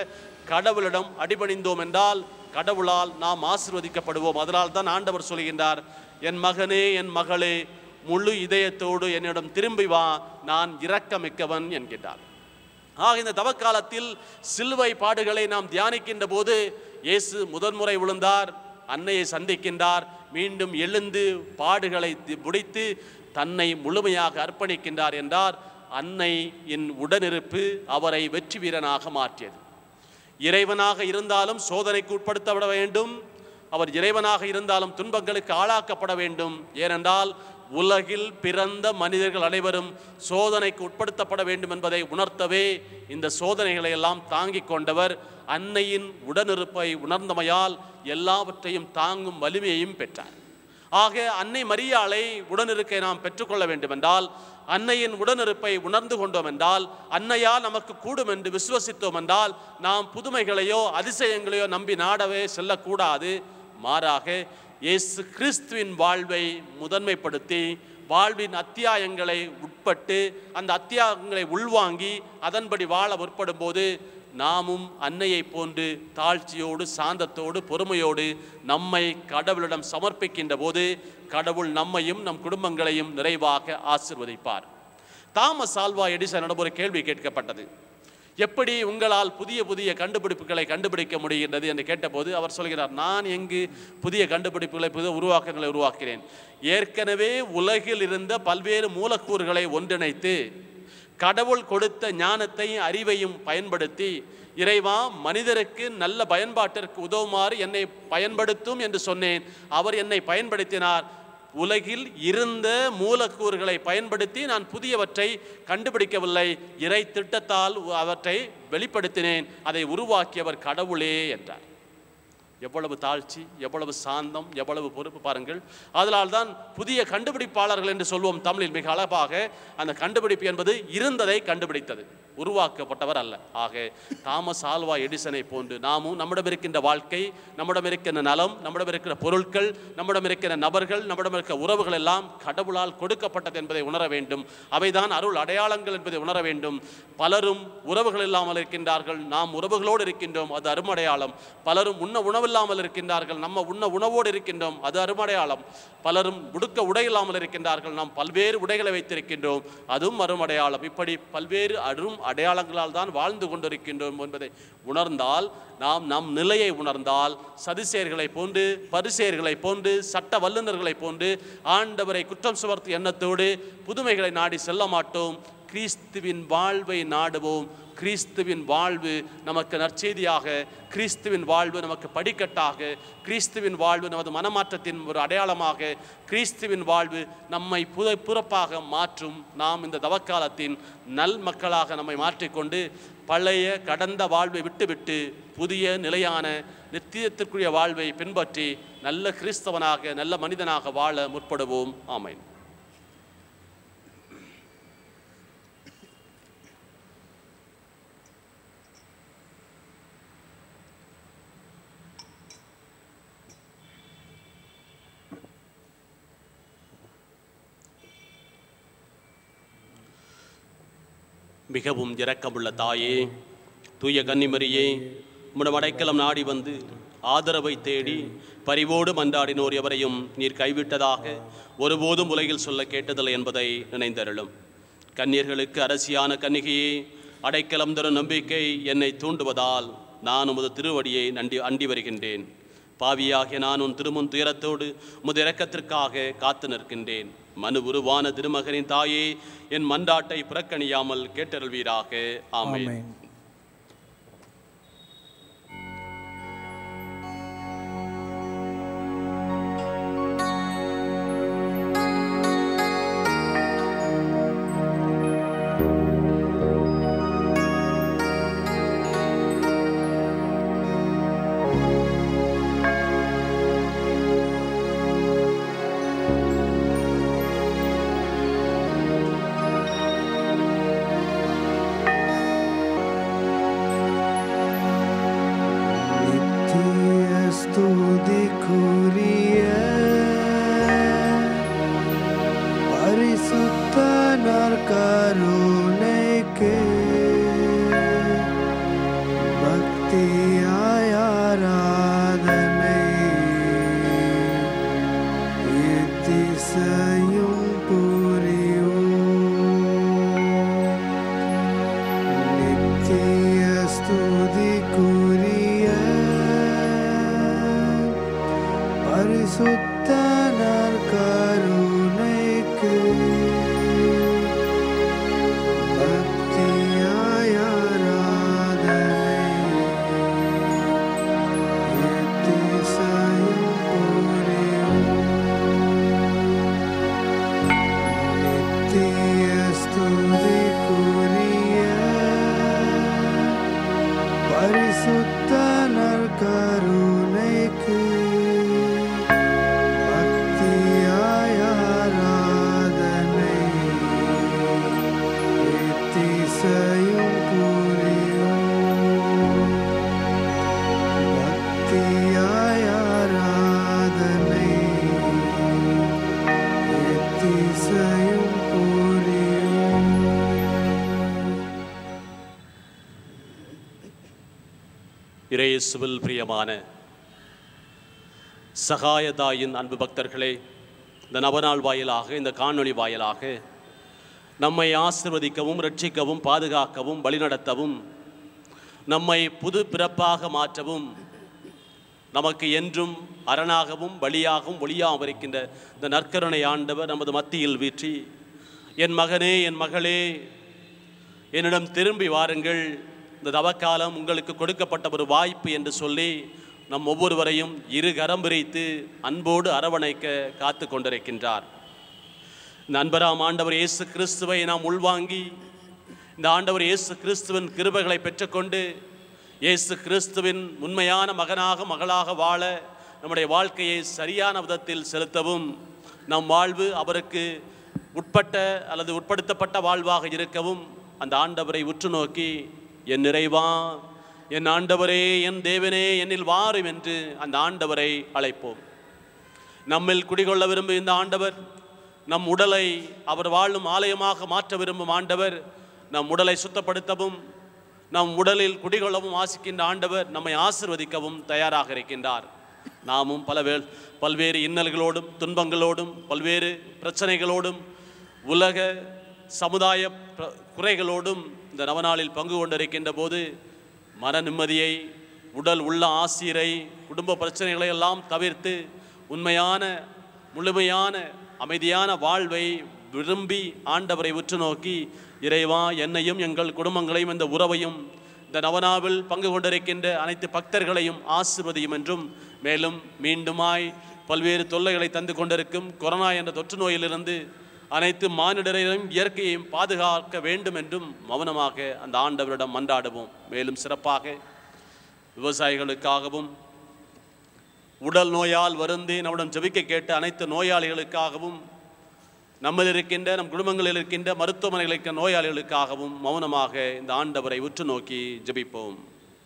கடவுளிடம் அடிபணிந்தோம் என்றால் கடவுளால் நாம் ஆசிர்வதிக்கப்படுவோம் அதனால் தான் ஆண்டவர் சொல்கின்றார் என் மகனே என் மகளே முழு இதயத்தோடு என்னிடம் திரும்பி வா நான் இரக்கமிக்கவன் என்கின்றார் ஆக இந்த தவக்காலத்தில் சிலுவை பாடுகளை நாம் தியானிக்கின்ற போது இயேசு முதன்முறை விழுந்தார் அன்னையை சந்திக்கின்றார் மீண்டும் எழுந்து பாடுகளை தி- முடித்து தன்னை முழுமையாக அர்ப்பணிக்கின்றார் என்றார் அன்னையின் உடனிருப்பு அவரை வெற்றி வீரனாக மாற்றியது இறைவனாக இருந்தாலும் சோதனைக்கு உட்படுத்தப்பட வேண்டும் அவர் இறைவனாக இருந்தாலும் துன்பங்களுக்கு ஆளாக்கப்பட வேண்டும் ஏனென்றால் உலகில் பிறந்த மனிதர்கள் அனைவரும் சோதனைக்கு உட்படுத்தப்பட வேண்டும் என்பதை உணர்த்தவே இந்த சோதனைகளை எல்லாம் தாங்கிக் கொண்டவர் அன்னையின் உடனிருப்பை உணர்ந்தமையால் எல்லாவற்றையும் தாங்கும் வலிமையையும் பெற்றார் ஆக அன்னை மரியாளை உடனிருக்கை நாம் பெற்றுக்கொள்ள வேண்டுமென்றால் அன்னையின் உடனிருப்பை உணர்ந்து கொண்டோம் என்றால் அன்னையால் நமக்கு கூடும் என்று விசுவசித்தோம் என்றால் நாம் புதுமைகளையோ அதிசயங்களையோ நம்பி நாடவே செல்லக்கூடாது மாறாக இயேசு கிறிஸ்துவின் வாழ்வை முதன்மைப்படுத்தி வாழ்வின் அத்தியாயங்களை உட்பட்டு அந்த அத்தியாயங்களை உள்வாங்கி அதன்படி வாழ முற்படும் போது நாமும் அன்னையைப் போன்று தாழ்ச்சியோடு சாந்தத்தோடு பொறுமையோடு நம்மை கடவுளிடம் சமர்ப்பிக்கின்ற போது கடவுள் நம்மையும் நம் குடும்பங்களையும் நிறைவாக ஆசிர்வதிப்பார் தாமஸ் ஆல்வா எடிசனிடம் ஒரு கேள்வி கேட்கப்பட்டது எப்படி உங்களால் புதிய புதிய கண்டுபிடிப்புகளை கண்டுபிடிக்க முடிகின்றது என்று கேட்டபோது அவர் சொல்கிறார் நான் எங்கு புதிய கண்டுபிடிப்புகளை புதிய உருவாக்கங்களை உருவாக்கிறேன் ஏற்கனவே உலகில் இருந்த பல்வேறு மூலக்கூறுகளை ஒன்றிணைத்து கடவுள் கொடுத்த ஞானத்தையும் அறிவையும் பயன்படுத்தி இறைவா மனிதருக்கு நல்ல பயன்பாட்டிற்கு உதவுமாறு என்னை பயன்படுத்தும் என்று சொன்னேன் அவர் என்னை பயன்படுத்தினார் உலகில் இருந்த மூலக்கூறுகளை பயன்படுத்தி நான் புதியவற்றை கண்டுபிடிக்கவில்லை இறை திட்டத்தால் அவற்றை வெளிப்படுத்தினேன் அதை உருவாக்கியவர் கடவுளே என்றார் எவ்வளவு தாழ்ச்சி எவ்வளவு சாந்தம் எவ்வளவு பொறுப்பு பாருங்கள் அதனால் தான் புதிய கண்டுபிடிப்பாளர்கள் என்று சொல்வோம் தமிழில் மிக அழகாக அந்த கண்டுபிடிப்பு என்பது இருந்ததை கண்டுபிடித்தது உருவாக்கப்பட்டவர் அல்ல ஆக தாமஸ் ஆல்வா எடிசனை போன்று நாமும் நம்மிடம் இருக்கின்ற வாழ்க்கை நம்மிடம் இருக்கின்ற நலம் நம்மிடம் இருக்கிற பொருட்கள் நம்மிடம் இருக்கிற நபர்கள் நம்மிடம் இருக்கிற உறவுகள் எல்லாம் கடவுளால் கொடுக்கப்பட்டது என்பதை உணர வேண்டும் அவைதான் அருள் அடையாளங்கள் என்பதை உணர வேண்டும் பலரும் உறவுகள் இல்லாமல் இருக்கின்றார்கள் நாம் உறவுகளோடு இருக்கின்றோம் அது அருமடையாளம் பலரும் உண்ண உணவில்லாமல் இருக்கின்றார்கள் நம்ம உண்ண உணவோடு இருக்கின்றோம் அது அருமடையாளம் பலரும் உடுக்க உடை இல்லாமல் இருக்கின்றார்கள் நாம் பல்வேறு உடைகளை வைத்திருக்கின்றோம் அதுவும் அருமடையாளம் இப்படி பல்வேறு அரும் அடையாளங்களால் தான் வாழ்ந்து கொண்டிருக்கின்றோம் என்பதை உணர்ந்தால் நாம் நம் நிலையை உணர்ந்தால் சதிசேர்களைப் போன்று பரிசேர்களைப் போன்று சட்ட வல்லுநர்களைப் போன்று ஆண்டவரை குற்றம் சுமர்த்து எண்ணத்தோடு புதுமைகளை நாடி செல்ல மாட்டோம் கிறிஸ்துவின் வாழ்வை நாடுவோம் கிறிஸ்துவின் வாழ்வு நமக்கு நற்செய்தியாக கிறிஸ்துவின் வாழ்வு நமக்கு படிக்கட்டாக கிறிஸ்துவின் வாழ்வு நமது மனமாற்றத்தின் ஒரு அடையாளமாக கிறிஸ்துவின் வாழ்வு நம்மை புத புறப்பாக மாற்றும் நாம் இந்த தவக்காலத்தின் நல் மக்களாக நம்மை மாற்றிக்கொண்டு பழைய கடந்த வாழ்வை விட்டுவிட்டு புதிய நிலையான நித்தியத்திற்குரிய வாழ்வை பின்பற்றி நல்ல கிறிஸ்தவனாக நல்ல மனிதனாக வாழ முற்படுவோம் ஆமென் மிகவும் இரக்கமுள்ள தாயே தூய கன்னிமரியே உம்மிடம் அடைக்கலம் நாடி வந்து ஆதரவை தேடி பரிவோடு மன்றாடினோர் எவரையும் நீர் கைவிட்டதாக ஒருபோதும் உலகில் சொல்ல கேட்டதில்லை என்பதை நினைந்தருளும் கன்னியர்களுக்கு அரசியான கன்னிகையே அடைக்கலம் தரும் நம்பிக்கை என்னை தூண்டுவதால் நான் உமது திருவடியை நண்டி அண்டி வருகின்றேன் பாவியாகிய நான் உன் திருமுன் துயரத்தோடு உமது இரக்கத்திற்காக காத்து நிற்கின்றேன் மனு உருவான திருமகனின் தாயே என் மன்றாட்டை புறக்கணியாமல் கேட்டருள்வீராக ஆமென் ஆமென் நித்திய ஸ்துதிக்குரிய பரிசுத்த நற்கருணைக்கு பக்தி பரிசுத்த நற்கருணைக்கு பக்தியாய் ஆராதனை எத்திசையும் புரியும் நித்திய ஸ்துதிக்குரிய பரிசுத்த நற்கருணைக்கு பக்தியாய் ஆராதனை எத்திசையும் புரியும் பக்தியாய் ஆராதனை எத்திசையும் புரியும் இறையேசுவில் பிரியமான சகாயதாயின் அன்பு பக்தர்களே இந்த நவநாள் வாயிலாக இந்த காணொளி வாயிலாக நம்மை ஆசிர்வதிக்கவும் ரட்சிக்கவும் பாதுகாக்கவும் வழிநடத்தவும் நம்மை புது பிறப்பாக மாற்றவும் நமக்கு என்றும் அரணாகவும் வழியாகவும் ஒளியாகவும் இருக்கின்ற இந்த நற்கருணை ஆண்டவர் நமது மத்தியில் வீற்றி என் மகனே என் மகளே என்னிடம் திரும்பி வாருங்கள் இந்த தவக்காலம் உங்களுக்கு கொடுக்கப்பட்ட ஒரு வாய்ப்பு என்று சொல்லி நம் ஒவ்வொருவரையும் இரு கரம் விரித்து அன்போடு அரவணைக்க காத்து கொண்டிருக்கின்றார் இந்த அன்பராம் ஆண்டவர் இயேசு கிறிஸ்துவை நாம் உள்வாங்கி இந்த ஆண்டவர் இயேசு கிறிஸ்துவின் கிருபைகளை பெற்றுக்கொண்டு இயேசு கிறிஸ்துவின் உண்மையான மகனாக மகளாக வாழ நம்முடைய வாழ்க்கையை சரியான விதத்தில் செலுத்தவும் நம் வாழ்வு அவருக்கு உட்பட்ட அல்லது உட்படுத்தப்பட்ட வாழ்வாக இருக்கவும் அந்த ஆண்டவரை உற்று நோக்கி என் நிறைவா என் ஆண்டவரே என் தேவனே என்னில் வாரும் என்று அந்த ஆண்டவரை அழைப்போம் நம்மில் குடிகொள்ள விரும்பும் இந்த ஆண்டவர் நம் உடலை அவர் வாழும் ஆலயமாக மாற்ற விரும்பும் ஆண்டவர் நம் உடலை சுத்தப்படுத்தவும் நம் உடலில் குடிகொள்ளவும் ஆசிக்கின்ற ஆண்டவர் நம்மை ஆசிர்வதிக்கவும் தயாராக இருக்கின்றார் நாமும் பல வே பல்வேறு இன்னல்களோடும் துன்பங்களோடும் பல்வேறு பிரச்சனைகளோடும் உலக சமுதாய பிர- குறைகளோடும் இந்த நவநாளில் பங்கு கொண்டிருக்கின்ற போது மன நிம்மதியை உடல் உள்ள ஆசிரை குடும்ப பிரச்சனைகளை எல்லாம் தவிர்த்து உண்மையான முழுமையான அமைதியான வாழ்வை விரும்பி ஆண்டவரை உற்று நோக்கி இறைவா என்னையும் எங்கள் குடும்பங்களையும் இந்த உறவையும் இந்த நவனாவில் பங்கு கொண்டிருக்கின்ற அனைத்து பக்தர்களையும் ஆசிர்வதியும் என்றும் மேலும் மீண்டுமாய் பல்வேறு தொல்லைகளை தந்து கொண்டிருக்கும் கொரோனா என்ற தொற்று நோயிலிருந்து அனைத்து மானிடரையும் இயற்கையையும் பாதுகாக்க வேண்டும் என்றும் மௌனமாக அந்த ஆண்டவரிடம் மன்றாடுவோம் மேலும் சிறப்பாக விவசாயிகளுக்காகவும் உடல் நோயால் வருந்தி நம்முடன் ஜெபிக்க கேட்ட அனைத்து நோயாளிகளுக்காகவும் நம்மில் இருக்கின்ற நம் குடும்பங்களில் இருக்கின்ற மருத்துவமனைகளில் இருக்கின்ற நோயாளிகளுக்காகவும் மௌனமாக இந்த ஆண்டவரை உற்று நோக்கி ஜெபிப்போம்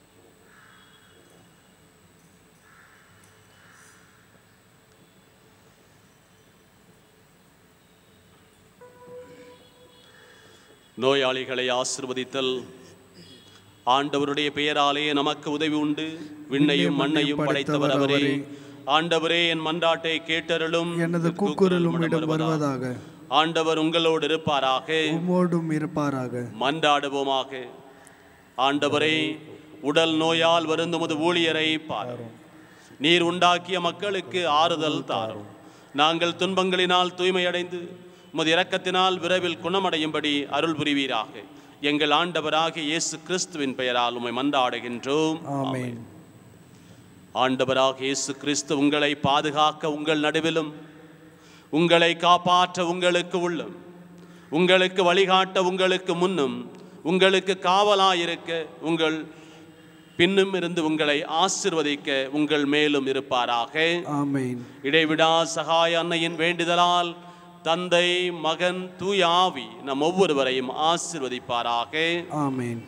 நோயாளிகளை ஆசிர்வதித்தல் ஆண்டவருடைய பெயராலே நமக்கு உதவி உண்டு விண்ணையும் மண்ணையும் படைத்தவர் அவரே ஆண்டவரே என் மன்றாட்டை கேட்டருளும் எனது கூக்குரல் உம்மிடம் வருவதாக ஆண்டவர் உங்களோடு இருப்பாராக உம்மோடும் இருப்பாராக மன்றாடுவோமாக ஆண்டவரே உடல் நோயால் வருந்தும் உமது ஊழியரை பாரும் நீர் உண்டாக்கிய மக்களுக்கு ஆறுதல் தாரும் நாங்கள் துன்பங்களினால் தூய்மையடைந்து உமது இரக்கத்தினால் விரைவில் குணமடையும்படி அருள் புரிவீராக எங்கள் ஆண்டவராகிய இயேசு கிறிஸ்துவின் பெயரால் உம்மை மன்றாடுகின்றோம் ஆமென் ஆண்டவராக இயேசு கிறிஸ்து உங்களை பாதுகாக்க உங்கள் நடுவிலும் உங்களை காப்பாற்ற உங்களுக்கு உள்ளம் உங்களுக்கு வழிகாட்ட உங்களுக்கு முன்னும் உங்களுக்கு காவலாயிருக்க உங்கள் பின்னும் இருந்து உங்களை ஆசிர்வதிக்க உங்கள் மேலும் இருப்பாராக ஆமென் இடைவிடா சகாய அன்னையின் வேண்டுதலால் தந்தை மகன் தூய ஆவி நம் ஒவ்வொருவரையும் ஆசிர்வதிப்பாராக ஆமென்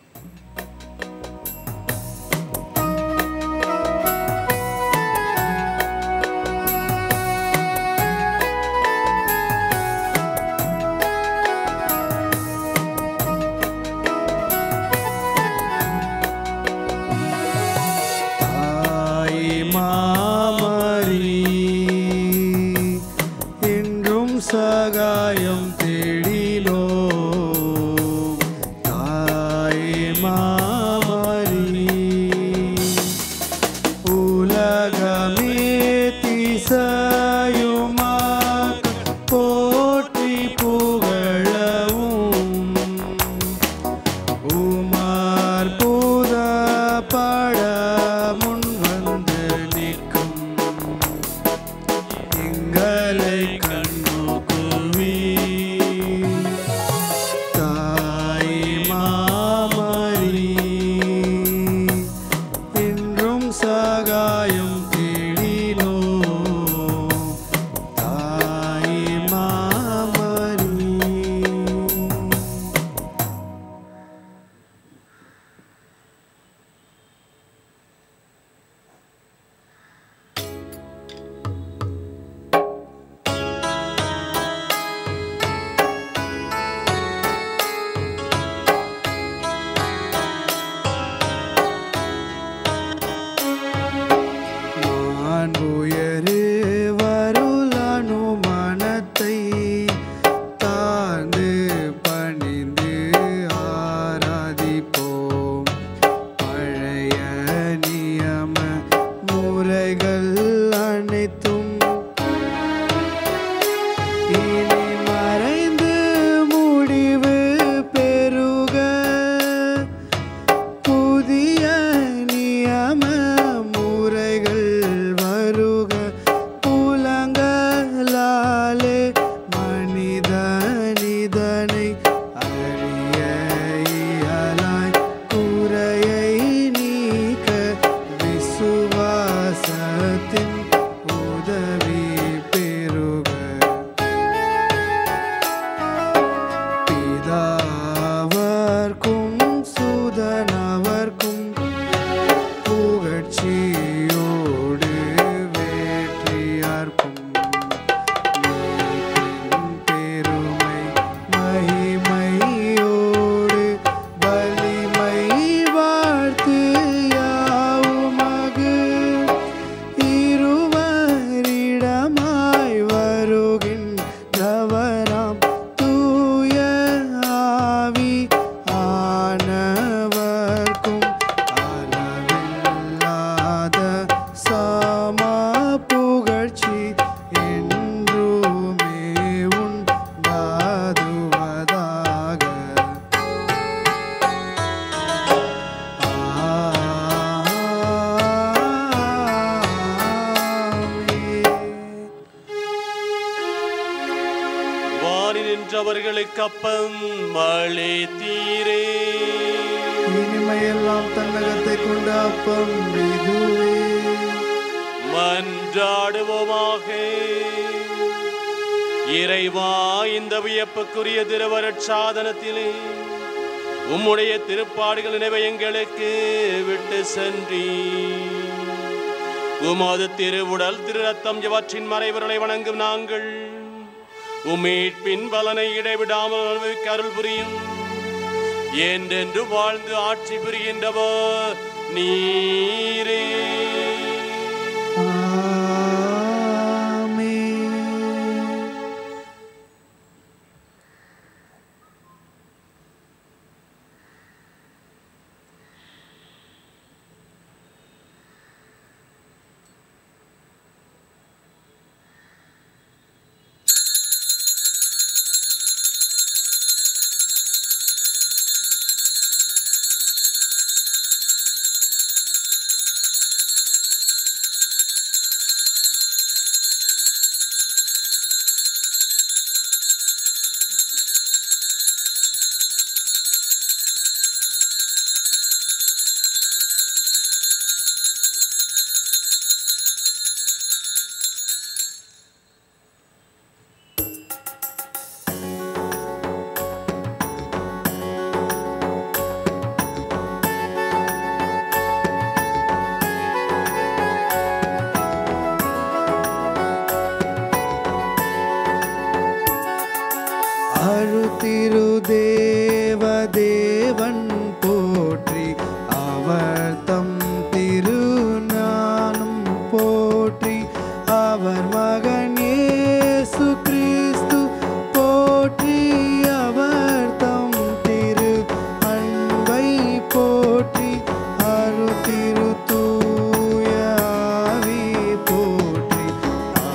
தாய் மாமரி என்றும் சகாயம் தேடினோ தாய் மாமரி உலகமே திசையெங்கும் போற்றி புகழவும் உமார் பூத பட முன் வந்து நிற்கும் எங்களை கண்ணோக்குவி தாய் மாமரி என்றும் சகாயம் தேடினோ தாய் மாமரி மாண்புயரு வருளனு மனத்தை தாழ்ந்து பணிந்து ஆராதிப்போம் பழைய நியம முறைகள் அனைத்தும் இனி மறைந்து முடிவு பெறுக புதிய நியம முறைகள் வருக புலங்களாலே மனிதனிதனை அறிய இயலாய் குறையை நீக்க விசுவாசத்தின் உதவி பெறுக பிதாவர்க்கும் சுதனவர்க்கும் புகழ்ச்சியோடு வேற்றியார்க்கும் மீட்பின் பெருமை மகிமையோடு வலிமை வாழ்த்து யாவுமகு இருவரிடமாய் வருகின்றவராம் தூய ஆவி ஆனவர்க்கும் அளவில்லாத சம புகழ்ச்சி என்றுமே உண்டாதுவதாக ஆமென். வாரி நின்றவர்களுக்கு அப்பம் அளித்தீரே இனிமையெல்லாம் தன்னகத்தை கொண்ட அப்பம் இதுவே மன்றாடுவோமாக இறைவா இந்த வியப்புக்குரிய திருவருட்சாதனத்திலே உம்முடைய திருப்பாடுகள் நினைவை எங்களுக்கு விட்டு சென்றி உமது திருவுடல் திரு ரத்தம் இவற்றின் மறைவர்களை வணங்கும் நாங்கள் உம்மீட்பின் பலனை இடைவிடாமல் அனுபவிக்க அருள் புரியும் என்றென்று வாழ்ந்து ஆட்சி புரிகின்றவர் நீரே ஆமென். அருத்திரு தேவ தேவன் போற்றி அவர் தம் திருநானும் போற்றி அவர் மகன் இயேசு கிறிஸ்து போற்றி அவர் தம் திரு அன்பை போற்றி அரு திரு தூய ஆவி போற்றி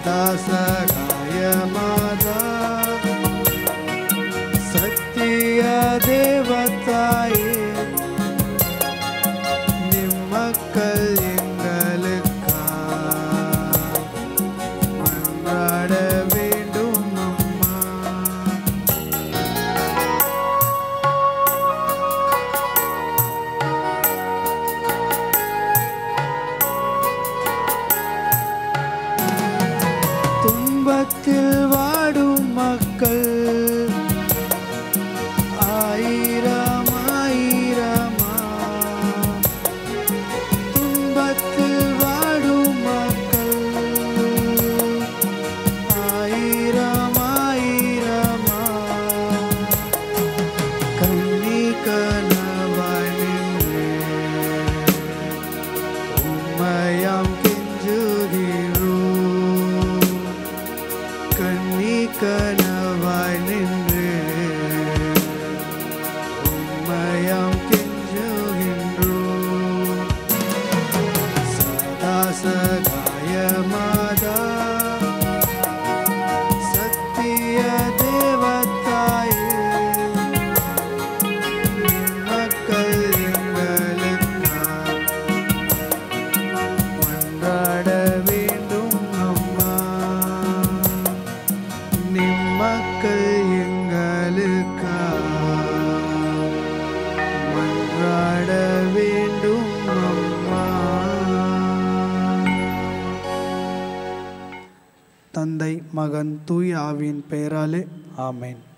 சதா சகாய மாதா சத்திய தேவதாயே நிம்மக்கள் எங்களுக்கா மன்றாட வேண்டும் அம்மா துன்பத்தில் வாடும் மக்கள் ஆயிரம் ஆயிரமா துன்பத்தில் வாடும் மக்கள் ஆயிரம் ஆயிரமா கண்ணி கனவாய் நின்று உம்மையாம் கெஞ்சுகிறோ கண்ணி கனவாய் நின்று உம்மையாம் கெஞ்சுகின்றோ சதா சகாய மாதா சத்திய தேவதாயே மக்கள் எங்களுக்காக மன்றாட வேண்டும் அம்மா நிம்மக்கள் எங்களுக்காக மன்றாட வேண்டும் அம்மா தந்தை மகன் தூய் ஆவியின் பெயராலே ஆமென்